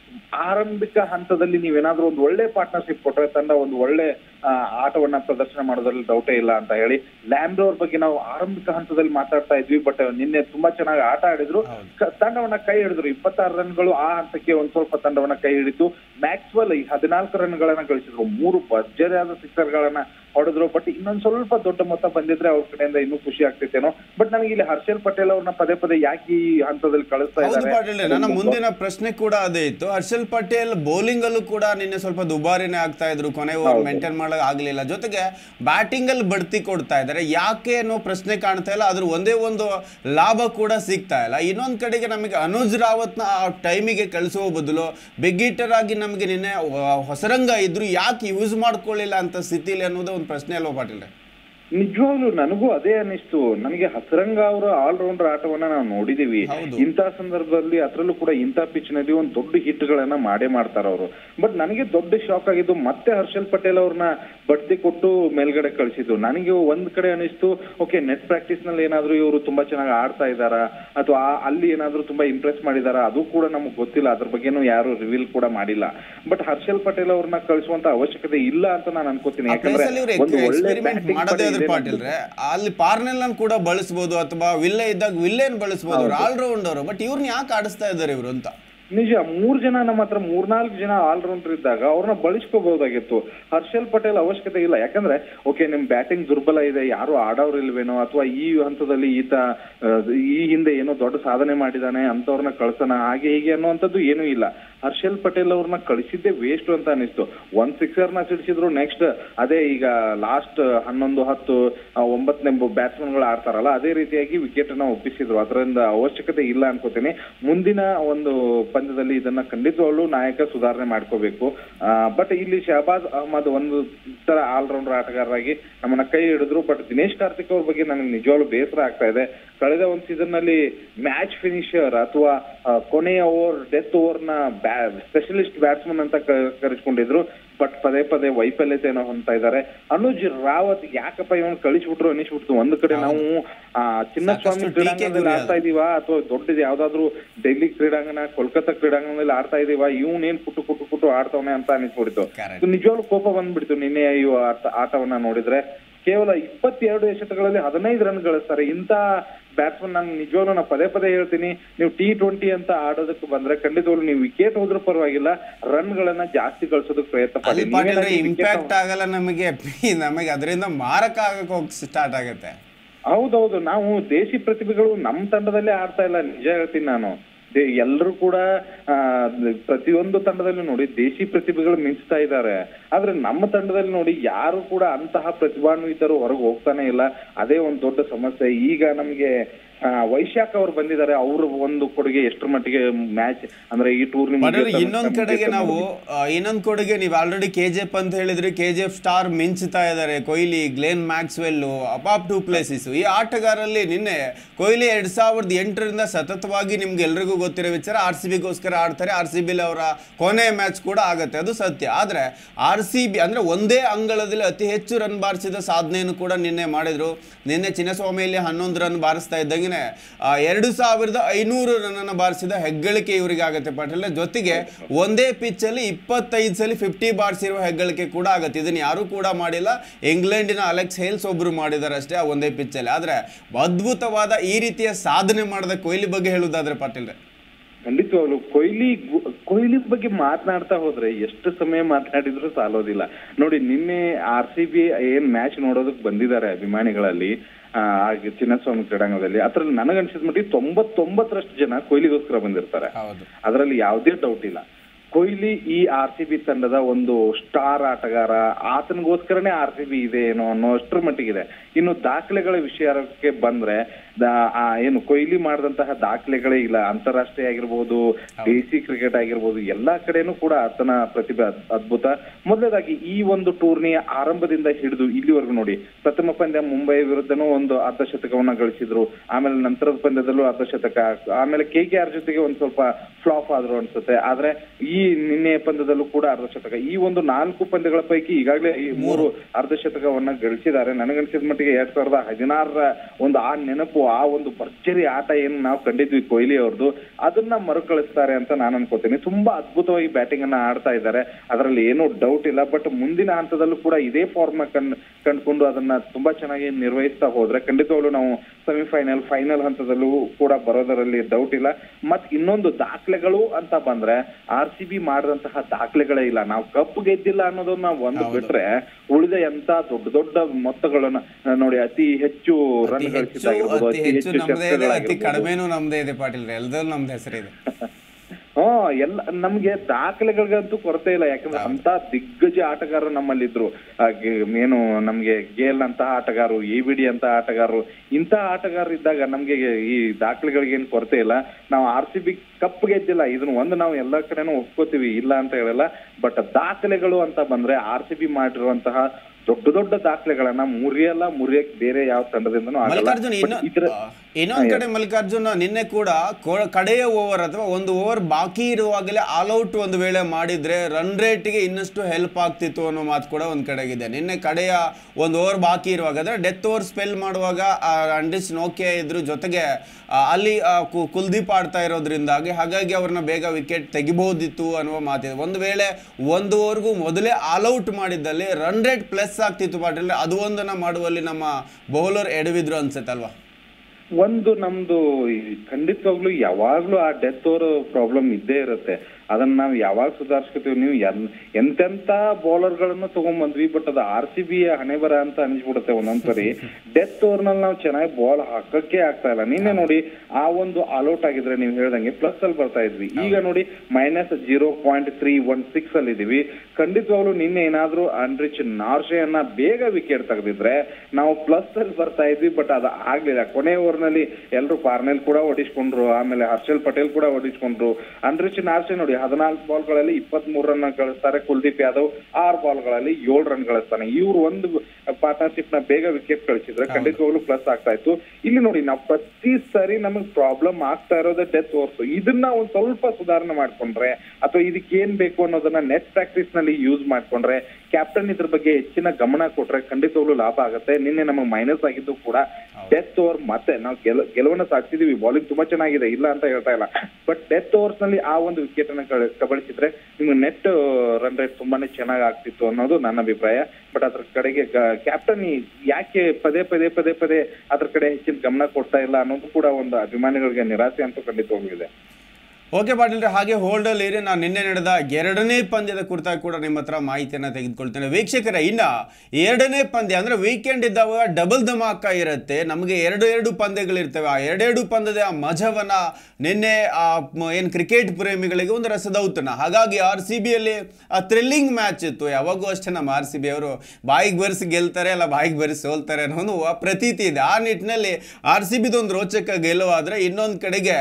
ಆರಂಭಿಕ ಹಂತದಲ್ಲಿ ನೀವೇನಾದ್ರೂ ಒಂದು ಒಳ್ಳೆ ಪಾರ್ಟ್ನರ್ಶಿಪ್ ಕೊಟ್ಟರೆ ತಂಡ ಒಂದು ಒಳ್ಳೆ ಆ, ಆಟವನ್ನ ಪ್ರದರ್ಶನ ಮಾಡೋದ್ರಲ್ಲಿ ಡೌಟೇ ಇಲ್ಲ ಅಂತ ಹೇಳಿ ಲ್ಯಾಂಬ್ರೋ ಅವ್ರ ಬಗ್ಗೆ ನಾವು ಆರಂಭಿಕ ಹಂತದಲ್ಲಿ ಮಾತಾಡ್ತಾ ಇದ್ವಿ ಬಟ್ ನಿನ್ನೆ ತುಂಬಾ ಚೆನ್ನಾಗಿ ಆಟ ಆಡಿದ್ರು ಹೌದು. ಕ- ತಂಡವನ್ನ ಕೈ ಹಿಡಿದ್ರು ಇಪ್ಪತ್ತಾರು ರನ್ಗಳು ಆ ಹಂತಕ್ಕೆ ಒಂದ್ ಸ್ವಲ್ಪ ತಂಡವನ್ನ ಕೈ ಹಿಡಿತು ಮ್ಯಾಕ್ಸ್ವೆಲ್ ಈ ಹದಿನಾಲ್ಕು ರನ್ಗಳನ್ನ ಗಳಿಸಿದ್ರು ಮೂರು ಭರ್ಜರಿಯಾದ ಸಿಕ್ಸರ್ ಗಳನ್ನ ಹೊಡೆದ್ರು ಬಟ್ ಇನ್ನೊಂದ್ ಸ್ವಲ್ಪ ದೊಡ್ಡ ಮೊತ್ತ ಬಂದಿದ್ರೆ ಅವ್ರ ಕಡೆಯಿಂದ ಇನ್ನೂ ಖುಷಿ ಆಗ್ತಿತ್ತೇನೋ ಬಟ್ ನನಗೆ ಇಲ್ಲಿ ಹರ್ಷಲ್ ಪಟೇಲ್ ಅವ್ರನ್ನ ಪದೇ ಪದೇ ಯಾಕೆ ಈ ಹಂತದಲ್ಲಿ ಕಳಿಸ್ತಾ ಹೌದು ಇದ್ದಾರೆ ಪಾಟೀಲ್ ನನ್ನ ಮುಂದಿನ ಪ್ರಶ್ನೆ ಕೂಡ ಅದೇ ಇತ್ತು ಹರ್ಷಲ್ ಪಟೇಲ್ ಬೌಲಿಂಗ್ ಅಲ್ಲೂ ಕೂಡ ನಿನ್ನೆ ಸ್ವಲ್ಪ ದುಬಾರಿನೇ ಆಗ್ತಾ ಇದ್ರು ಕೊನೆ ಓವರ್ ಮೇಂಟೈನ್ ಮಾಡಕ್ ಆಗ್ಲಿಲ್ಲ ಜೊತೆಗೆ ಬ್ಯಾಟಿಂಗ್ ಅಲ್ಲಿ ಬಡ್ತಿ ಕೊಡ್ತಾ ಇದ್ದಾರೆ ಯಾಕೆ ಅನ್ನೋ ಪ್ರಶ್ನೆ ಕಾಣ್ತಾ ಇಲ್ಲ ಅದ್ರ ಒಂದೇ ಒಂದು ಲಾಭ ಕೂಡ ಸಿಗ್ತಾ ಇಲ್ಲ ಇನ್ನೊಂದ್ ಕಡೆಗೆ ನಮಗೆ ಅನುಜ್ ರಾವತ್ನ ಆ ಟೈಮಿಗೆ ಕಳಿಸುವ ಬದಲು ಬಿಗ್ ಹಿಟ್ಟರ್ ಆಗಿ ನಮಗೆ ನಿನ್ನೆ ವ- ಹೊಸರಂಗ ಇದ್ರು ಯಾಕೆ ಯೂಸ್ ಮಾಡ್ಕೊಳ್ಳಿಲ್ಲ ಅಂತ ಸ್ಥಿತಿಲಿ ಅನ್ನೋದು ಒಂದು ಪ್ರಶ್ನೆ ಅಲ್ವಾ ಪಾಟೀಲ್ ನಿಜವಾಗ್ಲೂ ನನಗೂ ಅದೇ ಅನಿಸ್ತು ನನಗೆ ಹಸರಂಗ ಅವರ ಆಲ್ರೌಂಡರ್ ಆಟವನ್ನ ನಾವು ನೋಡಿದೀವಿ ಹೌದು. ಇಂಥ ಸಂದರ್ಭದಲ್ಲಿ ಅದ್ರಲ್ಲೂ ಕೂಡ ಇಂಥ ಪಿಚ್ ನಲ್ಲಿ ಒಂದು ದೊಡ್ಡ ಹಿಟ್ ಗಳನ್ನ ಮಾಡೇ ಮಾಡ್ತಾರ ಅವರು ಬಟ್ ನನಗೆ ದೊಡ್ಡ ಶಾಕ್ ಆಗಿದ್ದು ಮತ್ತೆ ಹರ್ಷಲ್ ಪಟೇಲ್ ಅವ್ರನ್ನ ಬಡ್ತಿ ಕೊಟ್ಟು ಮೇಲ್ಗಡೆ ಕಳಿಸಿದ್ದು ನನಗೆ ಒಂದ್ ಕಡೆ ಅನಿಸ್ತು ಓಕೆ ನೆಟ್ ಪ್ರಾಕ್ಟೀಸ್ ನಲ್ಲಿ ಏನಾದ್ರೂ ಇವರು ತುಂಬಾ ಚೆನ್ನಾಗಿ ಆಡ್ತಾ ಇದಾರಾ ಅಥವಾ ಆ- ಅಲ್ಲಿ ಏನಾದ್ರೂ ತುಂಬಾ ಇಂಪ್ರೆಸ್ ಮಾಡಿದಾರ ಅದು ಕೂಡ ನಮಗೆ ಗೊತ್ತಿಲ್ಲ ಅದ್ರ ಬಗ್ಗೆನೂ ಯಾರು ರಿವೀಲ್ ಕೂಡ ಮಾಡಿಲ್ಲ ಬಟ್ ಹರ್ಷಲ್ ಪಟೇಲ್ ಅವ್ರನ್ನ ಕಳಿಸುವಂತ ಅವಶ್ಯಕತೆ ಇಲ್ಲ ಅಂತ ನಾನು ಅನ್ಕೋತೀನಿ ಆ ಯಾಕಂದ್ರೆ ಪ್ಲೇಸಲ್ಲಿ ಇವ್ರು ಒಂದು ಒಳ್ಳೆ ಎಕ್ಸ್ಪೆರಿಮೆಂಟ್ batting ಮಾಡದೇ ಪಡೆ ಇದ್ರೆ ಇದೆ ಪಾಟೀಲ್ ರೇ ಅಲ್ಲಿ ಪಾರ್ನೆಲ್ ಕೂಡ ಬಳಸಬಹುದು ಅಥವಾ ವಿಲ್ಲೆ ಇದ್ದಾಗ ವಿಲ್ಲೇನ್ ಬಳಸಬಹುದು ಆಲ್ರೌಂಡರ್ ಬಟ್ ಇವ್ರನ್ನ ಯಾಕೆ ಆಡಿಸ್ತಾ ಇದ್ದಾರೆ ಇವರು ಅಂತ ನಿಜ ಮೂರ್ ಜನ ನಮ್ಮ ಹತ್ರ ಮೂರ್ನಾಲ್ಕು ಜನ ಆಲ್ರೌಂಡರ್ ಇದ್ದಾಗ ಅವ್ರನ್ನ ಬಳಸ್ಕೋಬಹುದಾಗಿತ್ತು ಹರ್ಷಲ್ ಪಟೇಲ್ ಅವಶ್ಯಕತೆ ಇಲ್ಲ ಯಾಕಂದ್ರೆ ಓಕೆ ನಿಮ್ ಬ್ಯಾಟಿಂಗ್ ದುರ್ಬಲ ಇದೆ ಯಾರು ಆಡೋರ್ ಇಲ್ವೇನೋ ಅಥವಾ ಈ ಹಂತದಲ್ಲಿ ಈತ ಆ, ಈ ಹಿಂದೆ ಏನೋ ದೊಡ್ಡ ಸಾಧನೆ ಮಾಡಿದಾನೆ ಅಂತವ್ರನ್ನ ಕಳ್ಸೋಣ ಹಾಗೆ ಹೀಗೆ ಅನ್ನುವಂಥದ್ದು ಏನೂ ಇಲ್ಲ ಹರ್ಷಲ್ ಪಟೇಲ್ ಅವ್ರನ್ನ ಕಳಿಸಿದ್ದೆ ವೇಸ್ಟ್ ಅಂತ ಅನಿಸ್ತು ಒಂದ್ ಸಿಕ್ಸರ್ ನ ಸಿಡಿಸಿದ್ರು ನೆಕ್ಸ್ಟ್ ಅದೇ ಈಗ ಲಾಸ್ಟ್ ಹನ್ನೊಂದು ಹತ್ತು ಆ, ಒಂಬತ್ತನೇ ಬ್ಯಾಟ್ಸ್ಮನ್ ಗಳು ಆಡ್ತಾರಲ್ಲ ಅದೇ ರೀತಿಯಾಗಿ ವಿಕೆಟ್ ನ ಒಪ್ಪಿಸಿದ್ರು ಅದರಿಂದ ಅವಶ್ಯಕತೆ ಇಲ್ಲ ಅನ್ಕೋತೀನಿ ಮುಂದಿನ ಒಂದು ಪಂದ್ಯದಲ್ಲಿ ಇದನ್ನ ಖಂಡಿತವಾಗ್ಲೂ ನಾಯಕ ಸುಧಾರಣೆ ಮಾಡ್ಕೋಬೇಕು ಬಟ್ ಇಲ್ಲಿ ಶಹಬಾಜ್ ಅಹಮದ್ ಒಂದು ತರ ಆಲ್ರೌಂಡರ್ ಆಟಗಾರರಾಗಿ ನಮ್ಮನ್ನ ಕೈ ಹಿಡಿದ್ರು ಬಟ್ ದಿನೇಶ್ ಕಾರ್ತಿಕ್ ಅವ್ರ ಬಗ್ಗೆ ನನಗೆ ನಿಜವಾಗ್ಲೂ ಬೇಸರ ಆಗ್ತಾ ಇದೆ ಕಳೆದ ಒಂದು ಸೀಸನ್ ನಲ್ಲಿ ಮ್ಯಾಚ್ ಫಿನಿಶರ್ ಅಥವಾ ಆ, ಕೊನೆಯ ಓವರ್ ಡೆತ್ ಓವರ್ ನ ಸ್ಪೆಷಲಿಸ್ಟ್ ಬ್ಯಾಟ್ಸ್ಮನ್ ಅಂತ ಕ- ಕರೆಸ್ಕೊಂಡಿದ್ರು ಬಟ್ ಪದೇ ಪದೇ ವೈಫಲ್ಯತೆಯನ್ನು ಹೊಂದ್ತಾ ಇದ್ದಾರೆ ಅನುಜ್ ರಾವತ್ ಯಾಕಪ್ಪ ಇವನ್ ಕಳಿಸ್ಬಿಟ್ರು ಅನಿಸ್ಬಿಡ್ತು ಒಂದ್ ಕಡೆ ನಾವು ಆ ಚಿನ್ನಸ್ವಾಮಿ ಸಾಕಷ್ಟು ಟೀಕೆ ಕ್ರೀಡಾಂಗಣದಲ್ಲಿ ಗುರಿ ಆಡ್ತಾ ಇದೀವಾ ಅಥವಾ ದೊಡ್ಡದು ಯಾವ್ದಾದ್ರು ಡೆಲ್ಲಿ ಕ್ರೀಡಾಂಗಣ ಕೋಲ್ಕತ್ತಾ ಕ್ರೀಡಾಂಗಣದಲ್ಲಿ ಆಡ್ತಾ ಇದೀವಾ ಇವನ್ ಏನ್ ಕುಟು ಕುಟು ಕುಟು ಆಡ್ತಾವನೆ ಅಂತ ಅನಿಸ್ಬಿಡ್ತು Correct. ಇದು ನಿಜವಾಗ್ಲೂ ಕೋಪ ಬಂದ್ಬಿಡ್ತು ನಿನ್ನೆ ಈ ಆಟ ಆಟವನ್ನ ನೋಡಿದ್ರೆ ಕೇವಲ ಇಪ್ಪತ್ತೆರಡು ಎಸೆತಗಳಲ್ಲಿ ಹದಿನೈದು ರನ್ ಗಳಿಸ್ತಾರೆ ಇಂತ ಬ್ಯಾಟ್ಸ್ಮನ್ ನಾನು ನಿಜವಾಗ್ಲೂ ನಾನು ಪದೇ ಪದೇ ಹೇಳ್ತೀನಿ ನೀವು ಟಿ ಟ್ವೆಂಟಿ ಅಂತ ಆಡೋದಕ್ಕೆ ಬಂದ್ರೆ ಖಂಡಿತವಾಗ್ಲೂ ನೀವು ವಿಕೆಟ್ ಹೋದ್ರೂ ಪರವಾಗಿಲ್ಲ ರನ್ ಗಳನ್ನ ಜಾಸ್ತಿ ಗಳಿಸೋದಕ್ಕೆ ಪ್ರಯತ್ನ ಅಲ್ಲಿ ಪಡಿ ಪಾಟೀಲ್ ನೀವೇನಾದ್ರೂ wicket ಇಂಪ್ಯಾಕ್ಟ್ ಆಗಲ್ಲ ನಮಗೆ ನಮಗೆ ಅದರಿಂದ ಮಾರಕ ಆಗಕ್ಕೆ ಹೋಗಿ ಸ್ಟಾರ್ಟ್ ಆಗುತ್ತೆ ಹೌದೌದು ನಾವು ದೇಶಿ ಪ್ರತಿಭೆಗಳು ನಮ್ಮ ತಂಡದಲ್ಲೇ ಆಡ್ತಾ ಇಲ್ಲ ನಿಜ ಹೇಳ್ತೀನಿ ನಾನು ಎಲ್ಲರೂ ಕೂಡ ಆ, ಪ್ರತಿಯೊಂದು ತಂಡದಲ್ಲೂ ನೋಡಿ ದೇಶಿ ಪ್ರತಿಭೆಗಳು ಮಿಂಚ್ತಾ ಇದ್ದಾರೆ ಆದ್ರೆ ನಮ್ಮ ತಂಡದಲ್ಲಿ ನೋಡಿ ಯಾರು ಕೂಡ ಅಂತಹ ಪ್ರತಿಭಾನ್ವಿತರು ಹೊರಗೆ ಹೋಗ್ತಾನೆ ಇಲ್ಲ ಅದೇ ಒಂದು ದೊಡ್ಡ ಸಮಸ್ಯೆ ಈಗ ನಮ್ಗೆ ಆ, ವೈಶಾಖ್ ಅವ್ರು ಬಂದಿದ್ದಾರೆ ಅವ್ರ ಒಂದು ಕೊಡುಗೆ ಎಷ್ಟರ ಮಟ್ಟಿಗೆ ಮ್ಯಾಚ್ ಅಂದ್ರೆ ಈ ಬಟ್ ಇನ್ನೊಂದ್ ಟೂರ್ನಿ ಕಡೆಗೆ ನಾವು ಆ, ಇನ್ನೊಂದ್ ಕಡೆಗೆ ನೀವು ಆಲ್ರೆಡಿ ಕೆ ಜಿ ಎಫ್ ಅಂತ ಹೇಳಿದ್ರೆ ಕೆ ಜಿ ಎಫ್ ಸ್ಟಾರ್ ಮಿಂಚ್ತಾ ಇದ್ದಾರೆ ಕೊಹ್ಲಿ ಗ್ಲೇನ್ ಮ್ಯಾಕ್ಸ್ವೆಲ್ ಅಪಾಪ್ ಟು ಪ್ಲೇಸಿಸ್ ಈ ಆಟಗಾರಲ್ಲಿ ನಿನ್ನೆ ಕೊಹ್ಲಿ ಎರಡ್ ಸಾವಿರದ ಎಂಟರಿಂದ ಸತತವಾಗಿ ನಿಮ್ಗೆ ಎಲ್ರಿಗೂ ಗೊತ್ತಿರೋ ವಿಚಾರ ಆರ್ ಸಿ ಬಿಗೋಸ್ಕರ ಆಡ್ತಾರೆ ಆರ್ ಸಿ ಬಿಲಿ ಅವರ ಕೊನೆ ಮ್ಯಾಚ್ ಕೂಡ ಆಗತ್ತೆ ಅದು ಸತ್ಯ ಆದ್ರೆ ಆರ್ ಸಿ ಬಿ ಅಂದ್ರೆ ಒಂದೇ ಅಂಗಳದಲ್ಲಿ ಅತಿ ಹೆಚ್ಚು ರನ್ ಬಾರಿಸಿದ ಸಾಧನೆಯನ್ನು ಕೂಡ ನಿನ್ನೆ ಮಾಡಿದ್ರು ನಿನ್ನೆ ಚಿನ್ನಸ್ವಾಮಿಯಲ್ಲಿ ಹನ್ನೊಂದು ರನ್ ಬಾರಿಸ್ತಾ ಇದ್ದಂಗೆ ಎರಡು ಸಾವಿರದ ಐನೂರು ರನ್ನನ್ನು ಬಾರಿಸಿದ ಹೆಗ್ಗಳಿಕೆ ಇವರಿಗೆ ಆಗುತ್ತೆ ಪಾಟೀಲ್ ಜೊತೆಗೆ ಒಂದೇ ಪಿಚ್ಚಲ್ಲಿ ಇಪ್ಪತ್ತೈದು ಸಲ ಫಿಫ್ಟಿ ಬಾರಿಸಿರುವ ಹೆಗ್ಗಳಿಕೆ ಕೂಡ ಆಗುತ್ತೆ ಇದನ್ನು ಯಾರೂ ಕೂಡ ಮಾಡಿಲ್ಲ ಇಂಗ್ಲೆಂಡಿನ ಅಲೆಕ್ಸ್ ಹೇಲ್ಸ್ ಒಬ್ರು ಮಾಡಿದ್ದಾರೆ ಅಷ್ಟೇ ಆ ಒಂದೇ ಪಿಚ್ಚಲ್ಲಿ ಆದರೆ ಅದ್ಭುತವಾದ ಈ ರೀತಿಯ ಸಾಧನೆ ಮಾಡಿದ ಕೊಹ್ಲಿ ಬಗ್ಗೆ ಹೇಳುವುದಾದ್ರೆ ಪಾಟೀಲ್ ಖಂಡಿತವಾಗ್ಲು ಕೊಹ್ಲಿ ಗು- ಕೊಹ್ಲಿ ಬಗ್ಗೆ ಮಾತನಾಡ್ತಾ ಹೋದ್ರೆ ಎಷ್ಟು ಸಮಯ ಮಾತನಾಡಿದ್ರು ಸಾಲೋದಿಲ್ಲ ನೋಡಿ ನಿನ್ನೆ ಆರ್ ಸಿ ಬಿ ಏನ್ ಮ್ಯಾಚ್ ನೋಡೋದಕ್ ಬಂದಿದ್ದಾರೆ ಅಭಿಮಾನಿಗಳಲ್ಲಿ ಆ, ಹಾಗೆ ಚಿನ್ನಸ್ವಾಮಿ ಕ್ರೀಡಾಂಗಣದಲ್ಲಿ ಅದ್ರಲ್ಲಿ ನನಗನ್ಸಿದ ಮಟ್ಟಿಗೆ ತೊಂಬತ್ತೊಂಬತ್ತರಷ್ಟು ಜನ ಕೊಹ್ಲಿಗೋಸ್ಕರ ಬಂದಿರ್ತಾರೆ ಹೌದು ಅದರಲ್ಲಿ ಯಾವುದೇ ಡೌಟ್ ಇಲ್ಲ ಕೊಹ್ಲಿ ಈ ಆರ್ ಸಿ ಬಿ ತಂಡದ ಒಂದು ಸ್ಟಾರ್ ಆಟಗಾರ ಆತನಿಗೋಸ್ಕರನೇ ಆರ್ ಸಿ ಬಿ ಇದೆ ಏನೋ ಅನ್ನೋ ಅಷ್ಟರ ಮಟ್ಟಿಗಿದೆ ಇನ್ನು ದಾಖಲೆಗಳ ವಿಷಯಕ್ಕೆ ಬಂದ್ರೆ ದಾ- ಆ ಏನು ಕೊಹ್ಲಿ ಮಾಡಿದಂತಹ ದಾಖಲೆಗಳೇ ಇಲ್ಲ ಅಂತಾರಾಷ್ಟ್ರೀಯ ಆಗಿರ್ಬೋದು ದೇಸಿ ಕ್ರಿಕೆಟ್ ಆಗಿರ್ಬೋದು ಎಲ್ಲಾ ಕಡೆನೂ ಕೂಡ ಆತನ ಪ್ರತಿಭೆ ಅದ್- ಅದ್ಭುತ ಮೊದಲನೇದಾಗಿ ಈ ಒಂದು ಟೂರ್ನಿಯ ಆರಂಭದಿಂದ ಹಿಡಿದು ಇಲ್ಲಿವರೆಗೂ ನೋಡಿ ಪ್ರಥಮ ಪಂದ್ಯ ಮುಂಬೈ ವಿರುದ್ಧನೂ ಒಂದು ಅರ್ಧ ಶತಕವನ್ನ ಗಳಿಸಿದ್ರು ಆಮೇಲೆ ನಂತರದ ಪಂದ್ಯದಲ್ಲೂ ಅರ್ಧ ಶತಕ ಆಮೇಲೆ ಕೆ ಕೆ ಆರ್ ಜೊತೆಗೆ ಒಂದ್ ಸ್ವಲ್ಪ ಫ್ಲಾಪ್ ಆದ್ರು ಅನ್ಸುತ್ತೆ ಆದ್ರೆ ಈ ನಿನ್ನೆ ಪಂದ್ಯದಲ್ಲೂ ಕೂಡ ಅರ್ಧಶತಕ ಈ ಒಂದು ನಾಲ್ಕು ಪಂದ್ಯಗಳ ಪೈಕಿ ಈಗಾಗಲೇ ಈ ಮೂರು ಅರ್ಧಶತಕವನ್ನ ಗಳಿಸಿದ್ದಾರೆ ನನಗನ್ಸಿದ ಮಟ್ಟಿಗೆ ಎರಡ್ ಸಾವಿರದ ಹದಿನಾರರ ಒಂದು ಆ ನೆನಪು ಆ ಒಂದು ಭರ್ಜರಿ ಆಟ ಏನು ನಾವು ಕಂಡಿದ್ವಿ ಕೊಹ್ಲಿ ಅವ್ರದ್ದು ಅದನ್ನ ಮರುಕಳಿಸ್ತಾರೆ ಅಂತ ನಾನು ಅನ್ಕೋತೀನಿ ತುಂಬಾ ಅದ್ಭುತವಾಗಿ ಬ್ಯಾಟಿಂಗ್ ಅನ್ನ ಆಡ್ತಾ ಇದ್ದಾರೆ ಅದರಲ್ಲಿ ಏನೂ ಡೌಟ್ ಇಲ್ಲ ಬಟ್ ಮುಂದಿನ ಹಂತದಲ್ಲೂ ಕೂಡ ಇದೇ ಫಾರ್ಮ್ ಕಂಡ್ ಕಂಡ್ಕೊಂಡು ಅದನ್ನ ತುಂಬಾ ಚೆನ್ನಾಗಿ ನಿರ್ವಹಿಸ್ತಾ ಹೋದ್ರೆ ಖಂಡಿತವಾಗ್ಲೂ ನಾವು ಸೆಮಿಫೈನಲ್ ಫೈನಲ್ ಹಂತದಲ್ಲೂ ಕೂಡ ಬರೋದರಲ್ಲಿ ಡೌಟ್ ಇಲ್ಲ ಮತ್ ಇನ್ನೊಂದು ದಾಖಲೆಗಳು ಅಂತ ಬಂದ್ರೆ ಆರ್ ಸಿ ಬಿ ಮಾಡಿದಂತಹ ದಾಖಲೆಗಳೇ ಇಲ್ಲ ನಾವು ಕಪ್ ಗೆದ್ದಿಲ್ಲ ಅನ್ನೋದನ್ನ ಒಂದು ಬಿಟ್ರೆ ಉಳಿದ ಎಂತ ದೊಡ್ಡ ದೊಡ್ಡ ಮೊತ್ತಗಳನ್ನ ಆ, ನೋಡಿ ಅತಿ ಹೆಚ್ಚು ಅತಿ ರನ್ ಹೆಚ್ಚು ಗಳಿಸಿದ್ದಾಗಿರ್ಬೋದು ಅತಿ ಅತಿ ಹೆಚ್ಚು ಹೆಚ್ಚು ನಮ್ದೇ ಇದೆ ಅತಿ ಶತಕಗಳಾಗಿರ್ಬೋದು. ಕಡಿಮೆನೂ ನಮ್ದೇ ಇದೆ ಪಾಟೀಲ್ ಎಲ್ಲದಲ್ಲೂ ನಮ್ದು ಹೆಸರಿದೆ ಹ್ಮ್ ಎಲ್ಲ ನಮ್ಗೆ ದಾಖಲೆಗಳಿಗಂತೂ ಕೊರತೆ ಇಲ್ಲ ಯಾಕಂದ್ರೆ ಅಂತ ದಿಗ್ಗಜ ಆಟಗಾರರು ನಮ್ಮಲ್ಲಿದ್ರು ಆ, ಗೆ- ಏನು ನಮ್ಗೆ ಗೇಲ್ ಅಂತ ಆಟಗಾರರು ಎ ಬಿ ಡಿ ಅಂತ ಆಟಗಾರರು ಇಂಥ ಆಟಗಾರರು ಇದ್ದಾಗ ನಮ್ಗೆ ಈ ದಾಖಲೆಗಳಿಗೆ ಏನ್ ಕೊರತೆ ಇಲ್ಲ ನಾವು ಆರ್ ಸಿ ಬಿ ಕಪ್ ಗೆದ್ದಿಲ್ಲ ಇದನ್ನ ಒಂದು ನಾವು ಎಲ್ಲಾ ಕಡೆನೂ ಒಪ್ಕೋತೀವಿ ಇಲ್ಲ ಅಂತ ಹೇಳಲ್ಲ ಬಟ್ ದಾಖಲೆಗಳು ಅಂತ ಬಂದ್ರೆ ಆರ್ ಸಿ ಬಿ ಮಾಡಿರುವಂತಹ ದೊಡ್ಡ ದೊಡ್ಡ ದಾಖಲೆಗಳನ್ನ ಮುರಿಯಲ್ಲ ಮುರಿಯಕ್ ಬೇರೆ ಯಾವ ತಂಡದಿಂದನೂ ಆಗಲ್ಲ ಮಲ್ಲಿಕಾರ್ಜುನ್ But ಇನ್ನು ಇದ್ರ ಆ, ಇನ್ನೊಂದ್ ಕಡೆ ಮಲ್ಲಿಕಾರ್ಜುನ್ ನಿನ್ನೆ ಕೂಡ ಕೊ- ಕಡೆಯ ಓವರ್ ಅಥವಾ ಒಂದು ಓವರ್ ಬಾಕಿ ಇರುವಾಗಲೇ ಆಲ್ ಔಟ್ ಒಂದು ವೇಳೆ ಮಾಡಿದ್ರೆ ರನ್ ರೇಟ್ಗೆ ಇನ್ನಷ್ಟು ಹೆಲ್ಪ್ ಆಗ್ತಿತ್ತು ಅನ್ನೋ ಮಾತು ಕೂಡ ಒಂದ್ ಕಡೆಗಿದೆ ನಿನ್ನೆ ಕಡೆಯ ಒಂದು ಓವರ್ ಬಾಕಿ ಇರುವಾಗ ಅಂದ್ರೆ ಡೆತ್ ಓವರ್ ಸ್ಪೆಲ್ ಮಾಡುವಾಗ ಅಂಡಿಸ್ ನೋಕಿಯಾ ಇದ್ರು ಜೊತೆಗೆ ಆ, ಅಲ್ಲಿ ಆ, ಕು- ಕುಲ್ದೀಪ್ ಆಡ್ತಾ ಇರೋದ್ರಿಂದಾಗಿ ಹಾಗಾಗಿ ಅವ್ರನ್ನ ಬೇಗ ವಿಕೆಟ್ ತೆಗಿಬಹುದಿತ್ತು ಅನ್ನುವ ಮಾತಿದೆ ಒಂದು ವೇಳೆ ಒಂದು ಓವರ್ಗೂ ಮೊದಲೇ ಆಲ್ ಔಟ್ ಮಾಡಿದ್ದಲ್ಲಿ ರನ್ ರೇಟ್ ಪ್ಲಸ್ ಆಗ್ತಿತ್ತು ಪಾಟೀಲ್ ಅದು ಒಂದನ್ನ ಮಾಡುವಲ್ಲಿ ನಮ್ಮ ಬೌಲರ್ ಎಡವಿದ್ರು ಅನ್ಸುತ್ತೆ ಅಲ್ವಾ ಒಂದು ನಮ್ದು ಈ ಖಂಡಿತವಾಗ್ಲೂ ಯಾವಾಗ್ಲೂ ಆ ಡೆತ್ ಓವರ್ ಪ್ರಾಬ್ಲಮ್ ಇದ್ದೇ ಇರುತ್ತೆ ಅದನ್ನ ನಾವು ಯಾವಾಗ ಸುಧಾರಿಸ್ಕೊತೀವಿ ನೀವು ಎನ್ ಎಂತೆಂತ ಬೌಲರ್ ಗಳನ್ನು ತಗೊಂಡ್ಬಂದ್ವಿ ಬಟ್ ಅದು ಆರ್ ಸಿ ಬಿ ಹಣೆ ಬರ ಅಂತ ಅನ್ಸ್ಬಿಡುತ್ತೆ ಒಂದೊಂದ್ಸರಿ ಡೆತ್ ಓವರ್ ನಲ್ಲಿ ನಾವು ಚೆನ್ನಾಗಿ ಬಾಲ್ ಹಾಕಕ್ಕೆ ಆಗ್ತಾ ಇಲ್ಲ ನಿನ್ನೆ ನೋಡಿ ಆ ಒಂದು ಆಲ್ಔಟ್ ಆಗಿದ್ರೆ ನೀವು ಹೇಳ್ದಂಗೆ ಪ್ಲಸ್ ಅಲ್ಲಿ ಬರ್ತಾ ಇದ್ವಿ ಈಗ ನೋಡಿ minus zero point three one six ಅಲ್ಲಿ ಇದೀವಿ ಖಂಡಿತವಾಗ್ಲೂ ನಿನ್ನೆ ಏನಾದ್ರೂ ಅನ್ರಿಚ್ ನಾರ್ಶೆಯನ್ನ ಬೇಗ ವಿಕೆಟ್ ತೆಗೆದಿದ್ರೆ ನಾವು ಪ್ಲಸ್ ಅಲ್ಲಿ ಬರ್ತಾ ಇದ್ವಿ ಬಟ್ ಅದು ಆಗ್ಲಿಲ್ಲ ಕೊನೆ ಓವರ್ ನಲ್ಲಿ ಎಲ್ರು ಪಾರ್ನೆಲ್ ಕೂಡ ಹೊಡಿಸ್ಕೊಂಡ್ರು ಆಮೇಲೆ ಹರ್ಷಲ್ ಪಟೇಲ್ ಕೂಡ ಹೊಡಿಸ್ಕೊಂಡ್ರು ಅನ್ರಿಚ್ ನಾರ್ಶೆ ನೋಡಿ ಹದಿನಾಲ್ಕು ಬಾಲ್ಗಳಲ್ಲಿ ಇಪ್ಪತ್ತ್ ಮೂರು ರನ್ ಗಳಿಸ್ತಾರೆ ಕುಲ್ದೀಪ್ ಯಾದವ್ ಆರು ಬಾಲ್ಗಳಲ್ಲಿ ಏಳು ರನ್ ಗಳಿಸ್ತಾನೆ ಇವ್ರು ಒಂದು ಪಾರ್ಟ್ನರ್ಶಿಪ್ ನ ಬೇಗ ವಿಕೆಟ್ ಕಳಿಸಿದ್ರೆ ಖಂಡಿತವಾಗ್ಲೂ ಪ್ಲಸ್ ಆಗ್ತಾ ಇತ್ತು ಇಲ್ಲಿ ನೋಡಿ ನಾವು ಪ್ರತಿ ಸರಿ ನಮಗ್ ಪ್ರಾಬ್ಲಮ್ ಆಗ್ತಾ ಇರೋದೇ ಡೆತ್ ಓವರ್ಸ್ ಇದನ್ನ ಒಂದ್ ಸ್ವಲ್ಪ ಸುಧಾರಣೆ ಮಾಡ್ಕೊಂಡ್ರೆ ಅಥವಾ ಇದಕ್ಕೆ ಏನ್ ಬೇಕು ಅನ್ನೋದನ್ನ ನೆಟ್ ಪ್ರಾಕ್ಟೀಸ್ ನಲ್ಲಿ ಯೂಸ್ ಮಾಡ್ಕೊಂಡ್ರೆ ಕ್ಯಾಪ್ಟನ್ ಇದ್ರ ಬಗ್ಗೆ ಹೆಚ್ಚಿನ ಗಮನ ಕೊಟ್ರೆ ಖಂಡಿತವಾಗ್ಲೂ ಲಾಭ ಆಗುತ್ತೆ ನಿನ್ನೆ ನಮಗೆ ಮೈನಸ್ ಆಗಿದ್ದು ಕೂಡ ಡೆತ್ ಓವರ್ ಮತ್ತೆ ನಾವು ಗೆಲ ಗೆಲುವನ್ನ ಸಾಧಿಸಿದೀವಿ ಬಾಲಿಂಗ್ ತುಂಬಾ ಚೆನ್ನಾಗಿದೆ ಇಲ್ಲ ಅಂತ ಹೇಳ್ತಾ ಇಲ್ಲ ಬಟ್ ಡೆತ್ ಓವರ್ಸ್ ನಲ್ಲಿ ಆ ಒಂದು ವಿಕೆಟ್ ಅನ್ನ ಕಳ- ಕಬಳಿಸಿದ್ರೆ ನಿಮ್ಗೆ ನೆಟ್ ರನ್ ರೇಟ್ ತುಂಬಾನೇ ಚೆನ್ನಾಗಿ ಆಗ್ತಿತ್ತು ಅನ್ನೋದು ನನ್ನ ಅಭಿಪ್ರಾಯ ಬಟ್ ಅದ್ರ ಕಡೆಗೆ ಕ್ಯಾಪ್ಟನ್ ಯಾಕೆ ಪದೇ ಪದೇ ಪದೇ ಪದೇ ಅದ್ರ ಕಡೆ ಹೆಚ್ಚಿನ ಗಮನ ಕೊಡ್ತಾ ಇಲ್ಲ ಅನ್ನೋದು ಕೂಡ ಒಂದು ಅಭಿಮಾನಿಗಳಿಗೆ ನಿರಾಸೆ ಅಂತೂ ಖಂಡಿತವಾಗ್ಲೂ ಇದೆ ಓಕೆ ಪಾಟೀಲ್ರೆ ಹಾಗೆ ಹೋಲ್ಡಲ್ಲಿ ಇರಿ ನಾನು ನಿನ್ನೆ ನಡೆದ ಎರಡನೇ ಪಂದ್ಯದ ಕುರಿತಾಗಿ ಕೂಡ ನಿಮ್ಮ ಹತ್ರ ಮಾಹಿತಿಯನ್ನು ತೆಗೆದುಕೊಳ್ತೇನೆ ವೀಕ್ಷಕರೇ ಇನ್ನ ಎರಡನೇ ಪಂದ್ಯ ಅಂದ್ರೆ ವೀಕೆಂಡ್ ಇದ್ದಾಗ ಡಬಲ್ ಧಮಾಕ ಇರುತ್ತೆ ನಮಗೆ ಎರಡು ಎರಡು ಪಂದ್ಯಗಳಿರ್ತವೆ ಆ ಎರಡೆರಡು ಪಂದ್ಯದ ಆ ಮಜವನ್ನ ನಿನ್ನೆ ಆ ಏನು ಕ್ರಿಕೆಟ್ ಪ್ರೇಮಿಗಳಿಗೆ ಒಂದು ರಸದೌತಣ ಹಾಗಾಗಿ ಆರ್ ಸಿ ಬಿಯಲ್ಲಿ ಆ ಥ್ರಿಲ್ಲಿಂಗ್ ಮ್ಯಾಚ್ ಇತ್ತು ಯಾವಾಗೂ ಅಷ್ಟೇ ನಮ್ಮ ಆರ್ ಸಿ ಬಿ ಅವರು ಬಾಯಿಗೆ ಬರೆಸಿ ಗೆಲ್ತಾರೆ ಅಲ್ಲ ಬಾಯಿಗೆ ಬರೆಸಿ ಸೋಲ್ತಾರೆ ಅನ್ನೋ ಒಂದು ಆ ಪ್ರತೀತಿ ಇದೆ ಆ ನಿಟ್ಟಿನಲ್ಲಿ ಆರ್ ಸಿ ಬಿದೊಂದು ರೋಚಕ ಗೆಲುವಾದ್ರೆ ಇನ್ನೊಂದು ಕಡೆಗೆ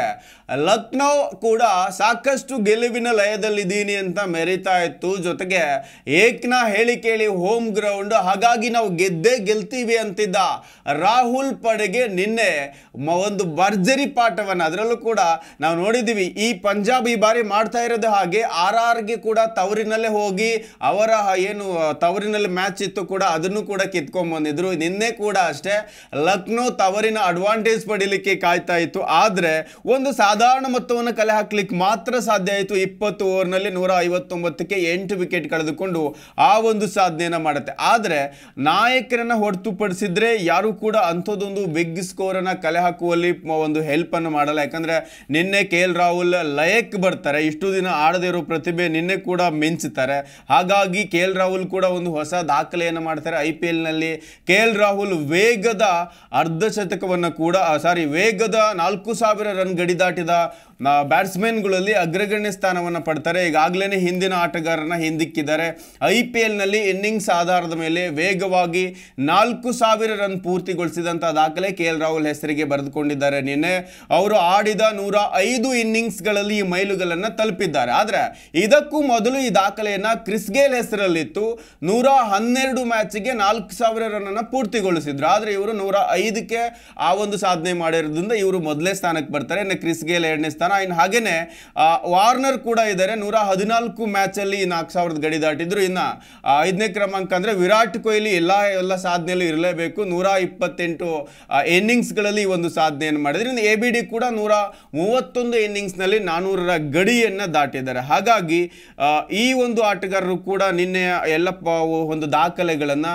ಲಕ್ನೋ ಕೂಡ ಸಾಕಷ್ಟು ಗೆಲುವಿನ ಲಯದಲ್ಲಿದ್ದೀನಿ ಅಂತ ಮೆರಿತಾ ಇತ್ತು ಜೊತೆಗೆ ಏಕ್ನ ಹೇಳಿ ಕೇಳಿ ಹೋಮ್ ಗ್ರೌಂಡ್ ಹಾಗಾಗಿ ನಾವು ಗೆದ್ದೇ ಗೆಲ್ತೀವಿ ಅಂತಿದ್ದ ರಾಹುಲ್ ಪಡೆಗೆ ನಿನ್ನೆ ಮ- ಒಂದು ಭರ್ಜರಿ ಪಾಠವನ್ನು ಅದರಲ್ಲೂ ಕೂಡ ನಾವು ನೋಡಿದ್ದೀವಿ ಈ ಪಂಜಾಬ್ ಈ ಬಾರಿ ಮಾಡ್ತಾ ಇರೋದು ಹಾಗೆ ಆರ್ ಆರ್ಗೆ ಕೂಡ ತವರಿನಲ್ಲೇ ಹೋಗಿ ಅವರ ಏನು ತವರಿನಲ್ಲಿ ಮ್ಯಾಚ್ ಇತ್ತು ಕೂಡ ಅದನ್ನು ಕೂಡ ಕಿತ್ಕೊಂಡ್ ಬಂದಿದ್ರು ನಿನ್ನೆ ಕೂಡ ಅಷ್ಟೇ ಲಕ್ನೋ ತವರಿನ ಅಡ್ವಾಂಟೇಜ್ ಪಡಿಲಿಕ್ಕೆ ಕಾಯ್ತಾ ಇತ್ತು ಆದರೆ ಒಂದು ಸಾಧಾರಣ ಮೊತ್ತವನ್ನು ಕಲೆ ಹಾಕ್ಲಿಕ್ಕೆ ಮಾತ್ರ ಸಾಧ್ಯ ಆಯಿತು ಇಪ್ಪತ್ತು ಓವರ್ನಲ್ಲಿ ನೂರ ಐವತ್ತೊಂಬತ್ತಕ್ಕೆ ಎಂಟು ವಿಕೆಟ್ ಕಳೆದುಕೊಂಡು ಆ ಒಂದು ಸಾಧನೆಯನ್ನ ಮಾಡುತ್ತೆ ಆದರೆ ನಾಯಕರನ್ನ ಹೊರತುಪಡಿಸಿದ್ರೆ ಯಾರು ಕೂಡ ಅಂಥದ್ದೊಂದು ಬಿಗ್ ಸ್ಕೋರನ್ನು ಕಲೆ ಹಾಕುವಲ್ಲಿ ಮ- ಒಂದು ಹೆಲ್ಪನ್ನು ಮಾಡಲ್ಲ ಯಾಕಂದ್ರೆ ನಿನ್ನೆ ಕೆ ಎಲ್ ರಾಹುಲ್ ಲಯಕ್ ಬರ್ತಾರೆ ಇಷ್ಟು ದಿನ ಆಡದೇ ಇರೋ ಪ್ರತಿಭೆ ನಿನ್ನೆ ಕೂಡ ಮಿಂಚುತ್ತಾರೆ ಹಾಗಾಗಿ ಕೆ ಎಲ್ ರಾಹುಲ್ ಕೂಡ ಒಂದು ಹೊಸ ದಾಖಲೆಯನ್ನು ಮಾಡ್ತಾರೆ ಐ ಪಿ ಎಲ್ನಲ್ಲಿ ಕೆ ಎಲ್ ರಾಹುಲ್ ವೇಗದ ಅರ್ಧ ಶತಕವನ್ನು ಕೂಡ ಸಾರಿ ವೇಗದ ನಾಲ್ಕು ಸಾವಿರ ರನ್ ಗಡಿ ದಾಟಿದ ಬ್ಯಾಟ್ಸ್ಮನ್ಗಳಲ್ಲಿ ಅಗ್ರಗಣ್ಯ ಸ್ಥಾನವನ್ನು ಪಡ್ತಾರೆ ಈಗಾಗಲೇ ಹಿಂದಿನ ಆಟಗಾರರನ್ನ ಹಿಂದಿಕ್ಕಿದ್ದಾರೆ ಐ ಪಿ ಎಲ್ನಲ್ಲಿ ಇನ್ನಿಂಗ್ಸ್ ಆಧಾರದ ಮೇಲೆ ವೇಗವಾಗಿ ನಾಲ್ಕು ಸಾವಿರ ರನ್ ಪೂರ್ತಿಗೊಳಿಸಿದಂಥ ದಾಖಲೆ ಕೆ ಎಲ್ ರಾಹುಲ್ ಹೆಸರಿಗೆ ಬರೆದುಕೊಂಡಿದ್ದಾರೆ ನಿನ್ನೆ ಅವರು ಆಡಿದ ನೂರ ಐದು ಇನ್ನಿಂಗ್ಸ್ಗಳಲ್ಲಿ ಈ ಮೈಲುಗಲ್ಲನ್ನು ತಲುಪಿದ್ದಾರೆ ಆದರೆ ಇದಕ್ಕೂ ಮೊದಲು ಈ ದಾಖಲೆಯನ್ನ ಕ್ರಿಸ್ ಗೇಲ್ ಹೆಸರಲ್ಲಿತ್ತು ನೂರ ಹನ್ನೆರಡು ಮ್ಯಾಚಿಗೆ ನಾಲ್ಕು ಸಾವಿರ ರನ್ನನ್ನು ಪೂರ್ತಿಗೊಳಿಸಿದ್ರು ಆದರೆ ಇವರು ನೂರ ಐದಕ್ಕೆ ಆ ಒಂದು ಸಾಧನೆ ಮಾಡಿರೋದ್ರಿಂದ ಇವರು ಮೊದಲೇ ಸ್ಥಾನಕ್ಕೆ ಬರ್ತಾರೆ ಇನ್ನು ಕ್ರಿಸ್ ಗೇಲ್ ಎರಡನೇ ಸ್ಥಾನ ಇನ್ನು ಹಾಗೇನೆ ಹಾಗೇನೆ ಆ, ವಾರ್ನರ್ ಕೂಡ ಇದ್ದಾರೆ ನೂರ ಹದಿನಾಲ್ಕು ಮ್ಯಾಚಲ್ಲಿ ನಾಲ್ಕು ಸಾವಿರದ ಗಡಿ ದಾಟಿದ್ರು ಇನ್ನು ಐದನೇ ಕ್ರಮಾಂಕ ಅಂದರೆ ವಿರಾಟ್ ಕೊಹ್ಲಿ ಎಲ್ಲ ಎಲ್ಲ ಸಾಧನೆಯಲ್ಲೂ ಇರಲೇಬೇಕು ನೂರ ಇಪ್ಪತ್ತೆಂಟು ಇನ್ನಿಂಗ್ಸ್ಗಳಲ್ಲಿ ಈ ಒಂದು ಸಾಧನೆಯನ್ನು ಮಾಡಿದ್ರೆ ಇನ್ನು ಎ ಬಿ ಡಿ ಕೂಡ ನೂರ ಮೂವತ್ತೊಂದು ಇನ್ನಿಂಗ್ಸ್ನಲ್ಲಿ ನಾನ್ನೂರರ ಗಡಿಯನ್ನು ದಾಟಿದ್ದಾರೆ ಹಾಗಾಗಿ ಆ, ಈ ಒಂದು ಆಟಗಾರರು ಕೂಡ ನಿನ್ನೆ ಎಲ್ಲ ಪ- ಒಂದು ದಾಖಲೆಗಳನ್ನು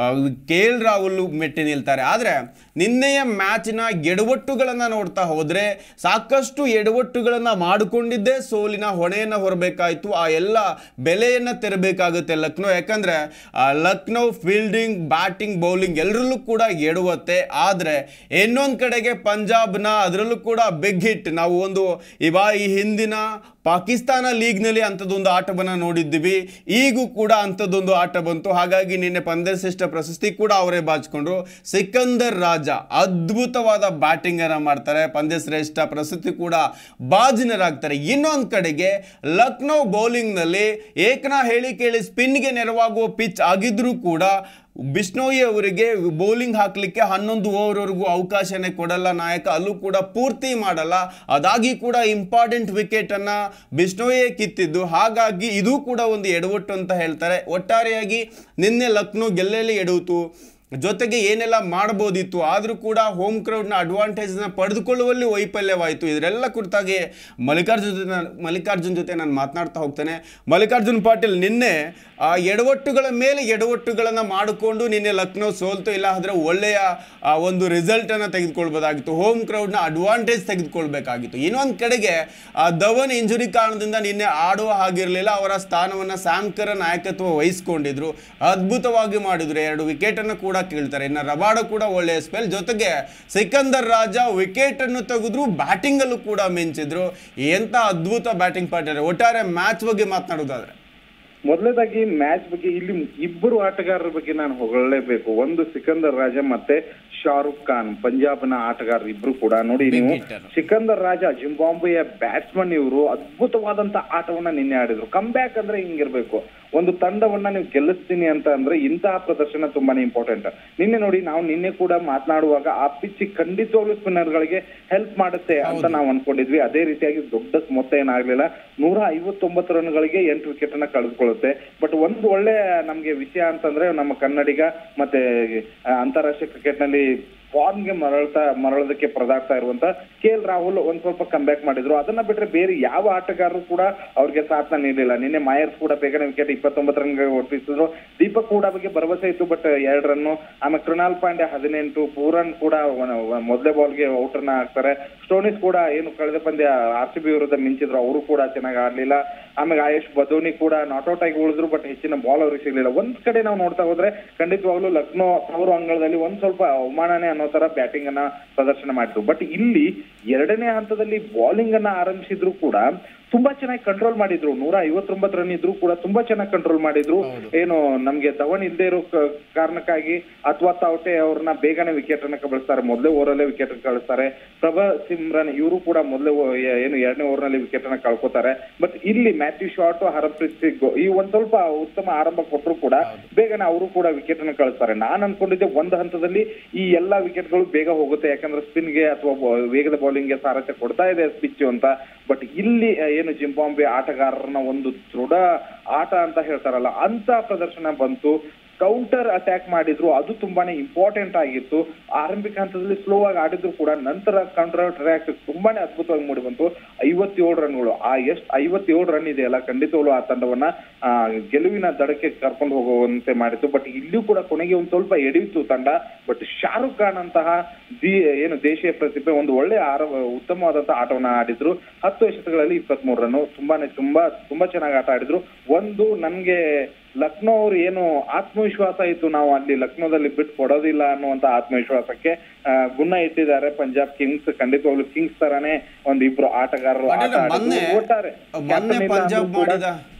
ಕೆ ಎಲ್ ರಾಹುಲ್ ಮೆಟ್ಟಿ ನಿಲ್ತಾರೆ ಆದರೆ ನಿನ್ನೆಯ ಮ್ಯಾಚಿನ ಎಡವಟ್ಟುಗಳನ್ನು ನೋಡ್ತಾ ಹೋದರೆ ಸಾಕಷ್ಟು ಎಡವಟ್ಟುಗಳನ್ನು ಮಾಡಿಕೊಂಡಿದ್ದೇ ಸೋಲಿನ ಹೊಣೆಯನ್ನು ಹೊರಬೇಕಾಯಿತು ಆ ಎಲ್ಲ ಬೆಲೆಯನ್ನು ತೆರಬೇಕಾಗುತ್ತೆ ಲಕ್ನೋ ಯಾಕಂದರೆ ಲಕ್ನೋ ಫೀಲ್ಡಿಂಗ್ ಬ್ಯಾಟಿಂಗ್ ಬೌಲಿಂಗ್ ಎಲ್ಲರಲ್ಲೂ ಕೂಡ ಎಡುವತ್ತೆ ಆದರೆ ಇನ್ನೊಂದು ಕಡೆಗೆ ಪಂಜಾಬ್ನ ಅದರಲ್ಲೂ ಕೂಡ ಬಿಗ್ ಹಿಟ್ ನಾವು ಒಂದು ಇವಾ ಈ ಹಿಂದಿನ ಪಾಕಿಸ್ತಾನ ಲೀಗ್ನಲ್ಲಿ ಅಂಥದ್ದೊಂದು ಆಟವನ್ನು ನೋಡಿದ್ದೀವಿ ಈಗೂ ಕೂಡ ಅಂಥದ್ದೊಂದು ಆಟ ಬಂತು ಹಾಗಾಗಿ ನಿನ್ನೆ ಪಂದ್ಯಶ್ರೇಷ್ಠ ಪ್ರಶಸ್ತಿ ಕೂಡ ಅವರೇ ಬಾಚಿಕೊಂಡ್ರು ಸಿಕಂದರ್ ರಾಜ ಅದ್ಭುತವಾದ ಬ್ಯಾಟಿಂಗನ್ನು ಮಾಡ್ತಾರೆ ಪಂದ್ಯಶ್ರೇಷ್ಠ ಪ್ರಶಸ್ತಿ ಕೂಡ ಬಾಜಿನರಾಗ್ತಾರೆ ಇನ್ನೊಂದು ಕಡೆಗೆ ಲಕ್ನೋ ಬೌಲಿಂಗ್ನಲ್ಲಿ ಏಕನಾ ಹೇಳಿ ಕೇಳಿ ಸ್ಪಿನ್ಗೆ ನೆರವಾಗುವ ಪಿಚ್ ಆಗಿದ್ರೂ ಕೂಡ ಬಿಷ್ಣೋಯಿ ಅವರಿಗೆ ಬೌಲಿಂಗ್ ಹಾಕಲಿಕ್ಕೆ ಹನ್ನೊಂದು ಓವರ್ವರೆಗೂ ಅವಕಾಶನೇ ಕೊಡಲ್ಲ ನಾಯಕ ಅಲ್ಲೂ ಕೂಡ ಪೂರ್ತಿ ಮಾಡಲ್ಲ ಅದಾಗಿ ಕೂಡ ಇಂಪಾರ್ಟೆಂಟ್ ವಿಕೆಟನ್ನು ಬಿಷ್ಣೋಯೇ ಕಿತ್ತಿದ್ದು ಹಾಗಾಗಿ ಇದು ಕೂಡ ಒಂದು ಎಡವಟ್ಟು ಅಂತ ಹೇಳ್ತಾರೆ ಒಟ್ಟಾರೆಯಾಗಿ ನಿನ್ನೆ ಲಕ್ನೋ ಗೆಲ್ಲೆಲ್ಲಿ ಎಡುವುದು ಜೊತೆಗೆ ಏನೆಲ್ಲ ಮಾಡ್ಬೋದಿತ್ತು ಆದರೂ ಕೂಡ ಹೋಮ್ ಕ್ರೌಡ್ನ ಅಡ್ವಾಂಟೇಜ್ನ ಪಡೆದುಕೊಳ್ಳುವಲ್ಲಿ ವೈಫಲ್ಯವಾಯಿತು ಇದರೆಲ್ಲ ಕುರಿತಾಗಿ ಮಲ್ಲಿಕಾರ್ಜುನ್ ಜೊತೆ ನಾನು ಮಲ್ಲಿಕಾರ್ಜುನ್ ಜೊತೆ ನಾನು ಮಾತನಾಡ್ತಾ ಹೋಗ್ತೇನೆ ಮಲ್ಲಿಕಾರ್ಜುನ್ ಪಾಟೀಲ್ ನಿನ್ನೆ ಆ ಎಡವಟ್ಟುಗಳ ಮೇಲೆ ಎಡವಟ್ಟುಗಳನ್ನು ಮಾಡಿಕೊಂಡು ನಿನ್ನೆ ಲಕ್ನೋ ಸೋಲ್ತು ಇಲ್ಲ ಆದರೆ ಒಳ್ಳೆಯ ಆ, ಒಂದು ರಿಸಲ್ಟನ್ನು ತೆಗೆದುಕೊಳ್ಬೋದಾಗಿತ್ತು ಹೋಮ್ ಕ್ರೌಡ್ನ ಅಡ್ವಾಂಟೇಜ್ ತೆಗೆದುಕೊಳ್ಬೇಕಾಗಿತ್ತು ಇನ್ನೊಂದು ಕಡೆಗೆ ಆ, ಧವನ್ ಇಂಜುರಿ ಕಾರಣದಿಂದ ನಿನ್ನೆ ಆಡುವ ಹಾಗಿರಲಿಲ್ಲ ಅವರ ಸ್ಥಾನವನ್ನು ಸ್ಯಾಮ್ಕರ ನಾಯಕತ್ವ ವಹಿಸ್ಕೊಂಡಿದ್ರು ಅದ್ಭುತವಾಗಿ ಮಾಡಿದ್ರು ಎರಡು ವಿಕೆಟನ್ನು ಕೂಡ ಕೀಳ್ತಾರೆ ಇನ್ನು ರಬಾಡ ಕೂಡ ಒಳ್ಳೆಯ ಸ್ಪೆಲ್ ಜೊತೆಗೆ ಸಿಕಂದರ್ ರಾಜ ವಿಕೆಟನ್ನು ತೆಗೆದ್ರು ಬ್ಯಾಟಿಂಗಲ್ಲೂ ಕೂಡ ಮಿಂಚಿದ್ರು ಎಂಥ ಅದ್ಭುತ ಬ್ಯಾಟಿಂಗ್ ಪಾರ್ಟ್ನರ್ ಒಟ್ಟಾರೆ ಮ್ಯಾಚ್ ಬಗ್ಗೆ ಮಾತನಾಡೋದಾದ್ರೆ ಮೊದಲನೇದಾಗಿ ಮ್ಯಾಚ್ ಬಗ್ಗೆ ಇಲ್ಲಿ ಇಬ್ಬರು ಆಟಗಾರರ ಬಗ್ಗೆ ನಾನು ಹೊಗಳಲೇಬೇಕು ಒಂದು ಸಿಕಂದರ್ ರಾಜ ಮತ್ತೆ ಶಾರುಖ್ ಖಾನ್ ಪಂಜಾಬ್ನ ಆಟಗಾರರು ಇಬ್ರು ಕೂಡ ನೋಡಿ ನೀವು hitter. ಸಿಕಂದರ್ ರಾಜ ಜಿಂಬಾಂಬೆಯ ಬ್ಯಾಟ್ಸ್ಮನ್ ಇವರು ಅದ್ಭುತವಾದಂತ ಆಟವನ್ನ ನಿನ್ನೆ ಆಡಿದ್ರು ಕಮ್ ಬ್ಯಾಕ್ ಅಂದ್ರೆ ಹಿಂಗಿರ್ಬೇಕು ಒಂದು ತಂಡವನ್ನ ನೀವು ಗೆಲ್ಲಿಸ್ತೀನಿ ಅಂತ ಅಂದ್ರೆ ಇಂತಹ ಪ್ರದರ್ಶನ ತುಂಬಾನೇ ಇಂಪಾರ್ಟೆಂಟ್ ನಿನ್ನೆ ನೋಡಿ ನಾವು ನಿನ್ನೆ ಕೂಡ ಮಾತನಾಡುವಾಗ ಆ ಪಿಚ್ ಖಂಡಿತವಾಗ್ಲೂ ಸ್ಪಿನ್ನರ್ ಗಳಿಗೆ ಹೆಲ್ಪ್ ಮಾಡುತ್ತೆ ಅಂತ ನಾವು ಅನ್ಕೊಂಡಿದ್ವಿ ಅದೇ ರೀತಿಯಾಗಿ ದೊಡ್ಡ ಮೊತ್ತ ಏನಾಗ್ಲಿಲ್ಲ ನೂರ ಐವತ್ತೊಂಬತ್ತು ರನ್ಗಳಿಗೆ ಎಂಟು ವಿಕೆಟ್ ಅನ್ನ ಕಳೆದುಕೊಳ್ಳುತ್ತೆ ಬಟ್ ಒಂದು ಒಳ್ಳೆ ನಮ್ಗೆ ವಿಷಯ ಅಂತಂದ್ರೆ ನಮ್ಮ ಕನ್ನಡಿಗ ಮತ್ತೆ ಆ, ಅಂತಾರಾಷ್ಟ್ರೀಯ ಕ್ರಿಕೆಟ್ ನಲ್ಲಿ ಫಾರ್ಮ್ ಗೆ ಮರಳ್ತಾ ಮರಳೋದಕ್ಕೆ ಪರದಾಡ್ತಾ ಇರುವಂತ ಕೆ ಎಲ್ ರಾಹುಲ್ ಒಂದ್ ಸ್ವಲ್ಪ ಕಮ್ ಬ್ಯಾಕ್ ಮಾಡಿದ್ರು ಅದನ್ನ ಬಿಟ್ರೆ ಬೇರೆ ಯಾವ ಆಟಗಾರರು ಕೂಡ ಅವ್ರಿಗೆ ಸಾಥನ ನೀಡಲಿಲ್ಲ ನಿನ್ನೆ ಮಾಯರ್ಸ್ ಕೂಡ ಬೇಗನೆ ವಿಕೆಟ್ ಇಪ್ಪತ್ತೊಂಬತ್ತು ರನ್ ಒಪ್ಪಿಸಿದ್ರು ದೀಪಕ್ ಕೂಡ ಬಗ್ಗೆ ಭರವಸೆ ಇತ್ತು ಬಟ್ ಎರಡ್ ರನ್ ಆಮೇಲೆ ಕೃಣಾಲ್ ಪಾಂಡ್ಯ ಹದಿನೆಂಟು ಪೂರನ್ ಕೂಡ ಒನ- ಒ- ಮೊದಲೇ ಬಾಲ್ಗೆ ಔಟರ್ನ ಹಾಕ್ತಾರೆ ಸ್ಟೋನಿಸ್ ಕೂಡ ಏನು ಕಳೆದ ಪಂದ್ಯ ಆರ್ ಸಿ ಬಿ ವಿರುದ್ಧ ಮಿಂಚಿದ್ರು ಅವರು ಕೂಡ ಚೆನ್ನಾಗಿ ಆಡ್ಲಿಲ್ಲ ಆಮೇಲೆ ಆಯುಷ್ ಬದೋನಿ ಕೂಡ ನಾಟ್ಔಟ್ ಆಗಿ ಉಳಿದ್ರು ಬಟ್ ಹೆಚ್ಚಿನ ಬಾಲ್ ಅವ್ರಿಗೆ ಸಿಗ್ಲಿಲ್ಲ ಒಂದ್ ಕಡೆ ನಾವು ನೋಡ್ತಾ ಹೋದ್ರೆ ಖಂಡಿತವಾಗ್ಲೂ ಲಕ್ನೋ ತವರು ಅಂಗಳದಲ್ಲಿ ಒಂದ್ ಸ್ವಲ್ಪ ಅವಮಾನನೆ ಅನ್ನೋ ತರ ಬ್ಯಾಟಿಂಗ್ ಅನ್ನ ಪ್ರದರ್ಶನ ಮಾಡಿದ್ರು ಬಟ್ ಇಲ್ಲಿ ಎರಡನೇ ಹಂತದಲ್ಲಿ ಬೌಲಿಂಗ್ ಅನ್ನ ಆರಂಭಿಸಿದ್ರು ಕೂಡ ತುಂಬಾ ಚೆನ್ನಾಗಿ ಕಂಟ್ರೋಲ್ ಮಾಡಿದ್ರು ನೂರ ಐವತ್ತೊಂಬತ್ತು ರನ್ ಇದ್ರು ಕೂಡ ತುಂಬಾ ಚೆನ್ನಾಗಿ ಕಂಟ್ರೋಲ್ ಮಾಡಿದ್ರು ಏನು ನಮ್ಗೆ ಧವನ್ ಇಲ್ಲದೆ ಇರೋ ಕ- ಕಾರಣಕ್ಕಾಗಿ ಅಥವಾ ತಾವಟೆ ಅವ್ರನ್ನ ಬೇಗನೆ ವಿಕೆಟ್ ಅನ್ನ ಕಳಿಸ್ತಾರೆ ಮೊದಲೇ ಓವರ್ ಅಲ್ಲೇ ವಿಕೆಟ್ ಕಳಿಸ್ತಾರೆ ಪ್ರಭಾ ಸಿಮ್ರನ್ ಇವರು ಕೂಡ ಮೊದಲೇ ಏನು ಎರಡನೇ ಓವರ್ ನಲ್ಲಿ ವಿಕೆಟ್ ಅನ್ನ ಕಳ್ಕೊತಾರೆ ಬಟ್ ಇಲ್ಲಿ ಮ್ಯಾಥ್ಯೂ ಶಾರ್ಟ್ ಹರಪ್ರೀತ್ ಸಿಂಗ್ ಈ ಒಂದ್ ಸ್ವಲ್ಪ ಉತ್ತಮ ಆರಂಭ ಕೊಟ್ಟರು ಕೂಡ ಬೇಗನೆ ಅವರು ಕೂಡ ವಿಕೆಟ್ ಅನ್ನ ಕಳಿಸ್ತಾರೆ ನಾನ್ ಅನ್ಕೊಂಡಿದ್ದೆ ಒಂದು ಹಂತದಲ್ಲಿ ಈ ಎಲ್ಲಾ ವಿಕೆಟ್ ಗಳು ಬೇಗ ಹೋಗುತ್ತೆ ಯಾಕಂದ್ರೆ ಸ್ಪಿನ್ ಗೆ ಅಥವಾ ಬ- ವೇಗದ ಬೌಲಿಂಗ್ ಗೆ ಸಾರಥ್ಯ ಕೊಡ್ತಾ ಇದೆ ಪಿಚ್ ಅಂತ ಬಟ್ ಇಲ್ಲಿ ಆ, ಏನು ಜಿಂಬಾಂಬೆ ಆಟಗಾರರನ್ನ ಒಂದು ದೃಢ ಆಟ ಅಂತ ಹೇಳ್ತಾರಲ್ಲ ಅಂತ ಪ್ರದರ್ಶನ ಬಂತು ಕೌಂಟರ್ ಅಟ್ಯಾಕ್ ಮಾಡಿದ್ರು ಅದು ತುಂಬಾನೇ ಇಂಪಾರ್ಟೆಂಟ್ ಆಗಿತ್ತು ಆರಂಭಿಕ ಹಂತದಲ್ಲಿ ಸ್ಲೋ ಆಗಿ ಆಡಿದ್ರು ಕೂಡ ನಂತರ ಕೌಂಟರ್ ಅಟ್ಯಾಕ್ ತುಂಬಾನೇ ಅದ್ಭುತವಾಗಿ ಮೂಡಿ ಬಂತು ಐವತ್ತೇಳು ರನ್ಗಳು ಆ ಎಷ್ಟು ಐವತ್ತೇಳು ರನ್ ಇದೆಯಲ್ಲ ಖಂಡಿತವಾಗ್ಲು ಆ ತಂಡವನ್ನ ಆ, ಗೆಲುವಿನ ದಡಕ್ಕೆ ಕರ್ಕೊಂಡು ಹೋಗುವಂತೆ ಮಾಡಿತ್ತು ಬಟ್ ಇಲ್ಲಿಯೂ ಕೂಡ ಕೊನೆಗೆ ಒಂದ್ ಸ್ವಲ್ಪ ಎಡವಿತ್ತು ತಂಡ ಬಟ್ ಶಾರುಖ್ ಖಾನ್ ಅಂತಹ ದಿ ಏನು ದೇಶೀಯ ಪ್ರತಿಭೆ ಒಂದು ಒಳ್ಳೆ ಆರ ಉತ್ತಮವಾದಂತಹ ಆಟವನ್ನ ಆಡಿದ್ರು ಹತ್ತು ಎಸೆತಗಳಲ್ಲಿ ಇಪ್ಪತ್ತ್ ಮೂರು ರನ್ ತುಂಬಾನೇ ತುಂಬಾ ತುಂಬಾ ಚೆನ್ನಾಗಿ ಆಟ ಆಡಿದ್ರು ಒಂದು ನನ್ಗೆ ಲಕ್ನೋ ಅವ್ರು ಏನು ಆತ್ಮವಿಶ್ವಾಸ ಇತ್ತು ನಾವು ಅಲ್ಲಿ ಲಕ್ನೋದಲ್ಲಿ ಬಿಟ್ಟು ಕೊಡೋದಿಲ್ಲ ಅನ್ನುವಂತ ಆತ್ಮವಿಶ್ವಾಸಕ್ಕೆ ಆ, ಗುಣ ಇಟ್ಟಿದ್ದಾರೆ ಪಂಜಾಬ್ ಕಿಂಗ್ಸ್ ಖಂಡಿತವಾಗ್ಲು ಕಿಂಗ್ಸ್ ತರಾನೇ ಒಂದ್ ಇಬ್ರು ಆಟಗಾರರು ಆಟ ಪಾಟೀಲ್, ಆಡಿದ್ರು. ಮೊನ್ನೆ ಒಟ್ಟಾರೆ ಮೊನ್ನೆ captain ಇಲ್ಲ ಪಂಜಾಬ್ ಅಂದ್ರೂ ಕೂಡ ಮಾಡಿದ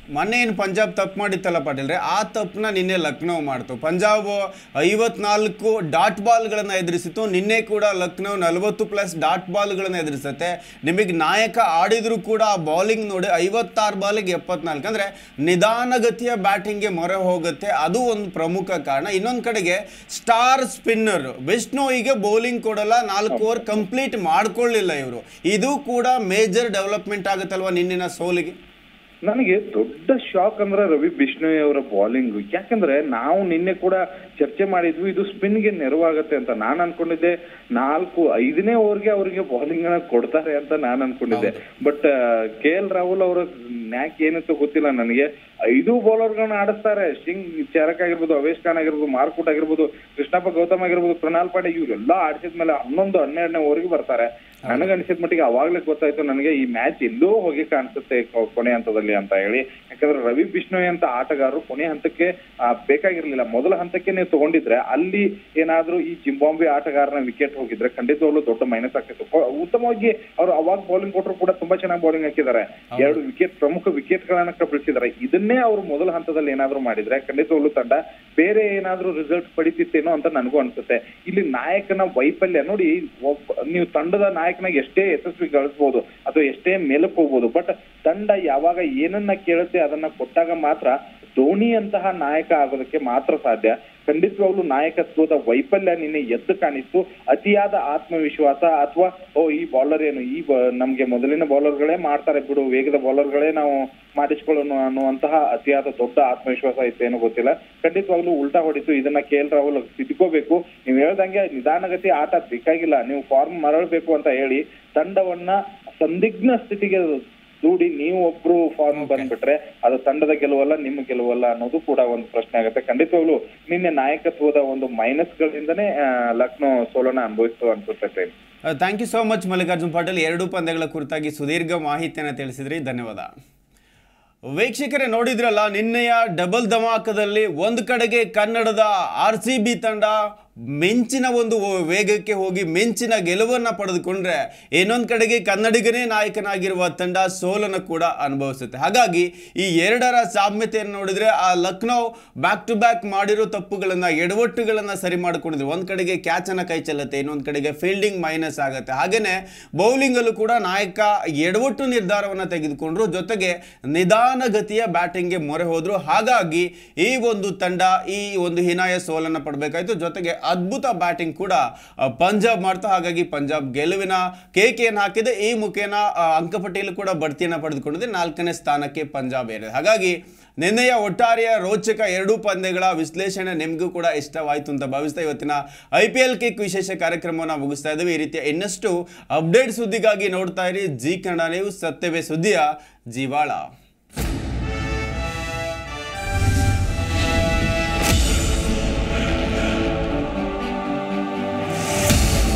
ಮೊನ್ನೆ ಏನು ಪಂಜಾಬ್ ತಪ್ಪು ಮಾಡಿತ್ತಲ್ಲ ಪಾಟೀಲ್ರೆ ಆ ತಪ್ಪನ್ನ ನಿನ್ನೆ ಲಕ್ನೋ ಮಾಡ್ತು ಪಂಜಾಬ್ ಐವತ್ನಾಲ್ಕು ಡಾಟ್ ಬಾಲ್ಗಳನ್ನು ಎದುರಿಸಿತು ನಿನ್ನೆ ಕೂಡ ಲಕ್ನೋ ನಲವತ್ತು ಪ್ಲಸ್ ಡಾಟ್ ಬಾಲ್ಗಳನ್ನು ಎದುರಿಸುತ್ತೆ ನಿಮಗೆ ನಾಯಕ ಆಡಿದ್ರು ಕೂಡ ಆ ಬಾಲಿಂಗ್ ನೋಡಿ ಐವತ್ತಾರು ಬಾಲಿಗೆ ಎಪ್ಪತ್ನಾಲ್ಕು ಅಂದರೆ ನಿಧಾನಗತಿಯ ಬ್ಯಾಟಿಂಗ್ಗೆ ಮೊರೆ ಹೋಗುತ್ತೆ ಅದು ಒಂದು ಪ್ರಮುಖ ಕಾರಣ ಇನ್ನೊಂದು ಕಡೆಗೆ ಸ್ಟಾರ್ ಸ್ಪಿನ್ನರ್ ಬಿಷ್ಣೋಯಿಗೆ ಬೌಲಿಂಗ್ ಕೊಡಲ್ಲ ನಾಲ್ಕು ಓವರ್ ಕಂಪ್ಲೀಟ್ ಮಾಡ್ಕೊಳ್ಳಿಲ್ಲ ಇವರು ಇದು ಕೂಡ ಮೇಜರ್ ಡೆವಲಪ್ಮೆಂಟ್ ಆಗುತ್ತಲ್ವಾ ನಿನ್ನಿನ ಸೋಲಿಗೆ ನನಗೆ ದೊಡ್ಡ ಶಾಕ್ ಅಂದ್ರೆ ರವಿ ಬಿಷ್ಣೋಯ್ ಅವರ ಬಾಲಿಂಗ್ ಯಾಕಂದ್ರೆ ನಾವು ನಿನ್ನೆ ಕೂಡ ಚರ್ಚೆ ಮಾಡಿದ್ವಿ ಇದು ಸ್ಪಿನ್ ಗೆ ನೆರವಾಗತ್ತೆ ಅಂತ ನಾನ್ ಅನ್ಕೊಂಡಿದ್ದೆ ನಾಲ್ಕು ಐದನೇ ಓವರ್ಗೆ ಅವರಿಗೆ ಬಾಲಿಂಗ್ ಅನ್ನ ಕೊಡ್ತಾರೆ ಅಂತ ನಾನ್ ಅನ್ಕೊಂಡಿದ್ದೆ ಬಟ್ ಕೆ ಎಲ್ ರಾಹುಲ್ ಅವರ ನ್ಯಾಕ್ ಏನಿತ್ತು ಗೊತ್ತಿಲ್ಲ ನನಗೆ ಐದು ಬೌಲರ್ಗಳನ್ನ ಆಡಿಸ್ತಾರೆ ಸಿಂಗ್ ಚರಕ್ ಆಗಿರ್ಬೋದು ಅವೇಶ್ ಖಾನ್ ಆಗಿರ್ಬೋದು ಮಾರ್ಕುಟ್ ಆಗಿರ್ಬೋದು ಕೃಷ್ಣಪ್ಪ ಗೌತಮ್ ಆಗಿರ್ಬೋದು ಕೃಣಾಲ್ ಪಾಂಡೆ ಇವರೆಲ್ಲ ಆಡಿಸಿದ್ಮೇಲೆ ಹನ್ನೊಂದು ಹನ್ನೆರಡನೇ ಓವರ್ಗೆ ಬರ್ತಾರೆ ನನಗೆ ಅನಿಸಿದ ಮಟ್ಟಿಗೆ ಅವಾಗ್ಲೇ ಗೊತ್ತಾಯ್ತು ನನಗೆ ಈ ಮ್ಯಾಚ್ ಎಲ್ಲೋ ಹೋಗಿ ಕಾಣಿಸುತ್ತೆ ಕೊ- ಕೊನೆ ಹಂತದಲ್ಲಿ ಅಂತ ಹೇಳಿ ಯಾಕಂದ್ರೆ ರವಿ ಬಿಷ್ಣೋಯ್ ಅಂತ ಆಟಗಾರರು ಕೊನೆ ಹಂತಕ್ಕೆ ಆ, ಬೇಕಾಗಿರ್ಲಿಲ್ಲ ಮೊದಲ ಹಂತಕ್ಕೆ ನೀವು ತಗೊಂಡಿದ್ರೆ ಅಲ್ಲಿ ಏನಾದ್ರೂ ಈ ಜಿಂಬಾಂಬೆ ಆಟಗಾರನ ವಿಕೆಟ್ ಹೋಗಿದ್ರೆ ಖಂಡಿತವಾಗ್ಲೂ ದೊಡ್ಡ ಮೈನಸ್ ಆಗ್ತಿತ್ತು ಕೊ- ಉತ್ತಮವಾಗಿ ಅವರು ಅವಾಗ ಬೌಲಿಂಗ್ ಕೊಟ್ಟರು ಕೂಡ ತುಂಬಾ ಚೆನ್ನಾಗಿ ಬೌಲಿಂಗ್ ಹಾಕಿದ್ದಾರೆ ಎರಡು ವಿಕೆಟ್ ಪ್ರಮುಖ ವಿಕೆಟ್ ಗಳನ್ನ ಕಬಳಿಸಿದ್ದಾರೆ ಇದನ್ನೇ ಅವರು ಮೊದಲ ಹಂತದಲ್ಲಿ ಏನಾದ್ರೂ ಮಾಡಿದ್ರೆ ಖಂಡಿತವಾಗ್ಲೂ ತಂಡ ಬೇರೆ ಏನಾದ್ರೂ ರಿಸಲ್ಟ್ ಪಡಿತಿತ್ತೇನೋ ಅಂತ ನನಗೂ ಅನ್ಸುತ್ತೆ ಇಲ್ಲಿ ನಾಯಕನ ವೈಫಲ್ಯ ನೋಡಿ ಒಬ್ಬ ನೀವು ತಂಡದ ನಾಯಕನಾಗ ಎಷ್ಟೇ ಯಶಸ್ವಿ ಗಳಿಸ್ಬೋದು ಅಥವಾ ಎಷ್ಟೇ ಮೇಲಕ್ಕೆ ಹೋಗ್ಬೋದು ಬಟ್ ತಂಡ ಯಾವಾಗ ಏನನ್ನ ಕೇಳುತ್ತೆ ಅದನ್ನ ಕೊಟ್ಟಾಗ ಮಾತ್ರ ಧೋನಿ ಅಂತಹ ನಾಯಕ ಆಗೋದಕ್ಕೆ ಮಾತ್ರ ಸಾಧ್ಯ ಖಂಡಿತವಾಗ್ಲೂ ನಾಯಕತ್ವದ ವೈಫಲ್ಯ ನಿನ್ನೆ ಎದ್ದು ಕಾಣಿಸ್ತು ಅತಿಯಾದ ಆತ್ಮವಿಶ್ವಾಸ ಅಥವಾ ಓ ಈ ಬೌಲರ್ ಏನು ಈ ಬ- ನಮ್ಗೆ ಮೊದಲಿನ ಬೌಲರ್ಗಳೇ ಮಾಡ್ತಾರೆ ಬಿಡು ವೇಗದ ಬೌಲರ್ಗಳೇ ನಾವು ಮಾಡಿಸ್ಕೊಳ್ಳೋಣ ಅನ್ನುವಂತಹ ಅತಿಯಾದ ದೊಡ್ಡ ಆತ್ಮವಿಶ್ವಾಸ ಇತ್ತೇನೋ ಗೊತ್ತಿಲ್ಲ ಖಂಡಿತವಾಗ್ಲೂ ಉಲ್ಟಾ ಹೊಡಿತು ಇದನ್ನ ಕೆ ಎಲ್ ರಾಹುಲ್ ತಿದ್ಕೋಬೇಕು ನೀವು ಹೇಳ್ದಂಗೆ ನಿಧಾನಗತಿ ಆಟ ಬೇಕಾಗಿಲ್ಲ ನೀವು ಫಾರ್ಮ್ ಮರಳಬೇಕು ಅಂತ ಹೇಳಿ ತಂಡವನ್ನ ಸಂದಿಗ್ಧ ಸ್ಥಿತಿಗೆ ದೂಡಿ ನೀವು ಒಬ್ರು ಫಾರ್ಮ್ ಬಂದ್ಬಿಟ್ರೆ ಅದು ತಂಡದ ಗೆಲುವಲ್ಲ ನಿಮ್ಮ ಗೆಲುವಲ್ಲ ಅನ್ನೋದು ಕೂಡ ಒಂದು ಪ್ರಶ್ನೆ ಆಗುತ್ತೆ ಖಂಡಿತವಾಗ್ಲೂ ನಿನ್ನೆ ನಾಯಕತ್ವದ ಒಂದು ಮೈನಸ್ ಗಳಿಂದನೇ ಆ, ಲಕ್ನೋ ಸೋಲನ ಅನುಭವಿಸ್ತು ಅನ್ಸುತ್ತೆ Prem thank you so much Mallikarjun Patil ಎರಡು ಪಂದ್ಯಗಳ ಕುರಿತಾಗಿ ಸುದೀರ್ಘ ಮಾಹಿತಿಯನ್ನು ತಿಳಿಸಿದ್ರಿ ಧನ್ಯವಾದ ವೀಕ್ಷಕರೇ ನೋಡಿದ್ರಲ್ಲ ನಿನ್ನೆಯ ಡಬಲ್ ಧಮಾಕದಲ್ಲಿ ಒಂದು ಕಡೆಗೆ ಕನ್ನಡದ ಆರ್ ಸಿ ಬಿ ತಂಡ ಮಿಂಚಿನ ಒಂದು ವೇಗಕ್ಕೆ ಹೋಗಿ ಮಿಂಚಿನ ಗೆಲುವನ್ನು ಪಡೆದುಕೊಂಡ್ರೆ ಇನ್ನೊಂದು ಕಡೆಗೆ ಕನ್ನಡಿಗನೇ ನಾಯಕನಾಗಿರುವ ತಂಡ ಸೋಲನ್ನು ಕೂಡ ಅನುಭವಿಸುತ್ತೆ ಹಾಗಾಗಿ ಈ ಎರಡರ ಸಾಮ್ಯತೆಯನ್ನು ನೋಡಿದ್ರೆ ಆ ಲಕ್ನೋ ಬ್ಯಾಕ್ ಟು ಬ್ಯಾಕ್ ಮಾಡಿರೋ ತಪ್ಪುಗಳನ್ನು ಎಡವಟ್ಟುಗಳನ್ನು ಸರಿ ಮಾಡಿಕೊಂಡಿದ್ರು ಒಂದು ಕಡೆಗೆ ಕ್ಯಾಚನ್ನು ಕೈ ಚೆಲ್ಲುತ್ತೆ ಇನ್ನೊಂದು ಕಡೆಗೆ ಫೀಲ್ಡಿಂಗ್ ಮೈನಸ್ ಆಗುತ್ತೆ ಹಾಗೆಯೇ ಬೌಲಿಂಗಲ್ಲೂ ಕೂಡ ನಾಯಕ ಎಡವಟ್ಟು ನಿರ್ಧಾರವನ್ನು ತೆಗೆದುಕೊಂಡ್ರು ಜೊತೆಗೆ ನಿಧಾನಗತಿಯ ಬ್ಯಾಟಿಂಗ್ಗೆ ಮೊರೆ ಹೋದ್ರು ಹಾಗಾಗಿ ಈ ಒಂದು ತಂಡ ಈ ಒಂದು ಹೀನಾಯ ಸೋಲನ್ನು ಪಡಬೇಕಾಯಿತು ಜೊತೆಗೆ ಅದ್ಭುತ ಬ್ಯಾಟಿಂಗ್ ಕೂಡ ಆ, ಪಂಜಾಬ್ ಮಾಡ್ತಾ ಹಾಗಾಗಿ ಪಂಜಾಬ್ ಗೆಲುವಿನ ಕೇಕೆಯನ್ನು ಹಾಕಿದೆ ಈ ಮುಖೇನ ಆ, ಅಂಕಪಟ್ಟಿಯಲ್ಲಿ ಕೂಡ ಬಡ್ತಿಯನ್ನು ಪಡೆದುಕೊಂಡಿದೆ ನಾಲ್ಕನೇ ಸ್ಥಾನಕ್ಕೆ ಪಂಜಾಬ್ ಏರಿದೆ ಹಾಗಾಗಿ ನಿನ್ನೆಯ ಒಟ್ಟಾರೆಯ ರೋಚಕ ಎರಡೂ ಪಂದ್ಯಗಳ ವಿಶ್ಲೇಷಣೆ ನಿಮಗೂ ಕೂಡ ಇಷ್ಟವಾಯಿತು ಅಂತ ಭಾವಿಸ್ತಾ ಇವತ್ತಿನ ಐ ಪಿ ಎಲ್ ಕಿಕ್ ವಿಶೇಷ ಕಾರ್ಯಕ್ರಮವನ್ನು ಮುಗಿಸ್ತಾ ಇದ್ದೀವಿ ಈ ರೀತಿಯ ಇನ್ನಷ್ಟು ಅಪ್ಡೇಟ್ ಸುದ್ದಿಗಾಗಿ ನೋಡ್ತಾ ಇರಿ ಜಿ ಕನ್ನಡ ನ್ಯೂಸ್ ಸತ್ಯವೇ ಸುದ್ದಿಯ ಜೀವಾಳ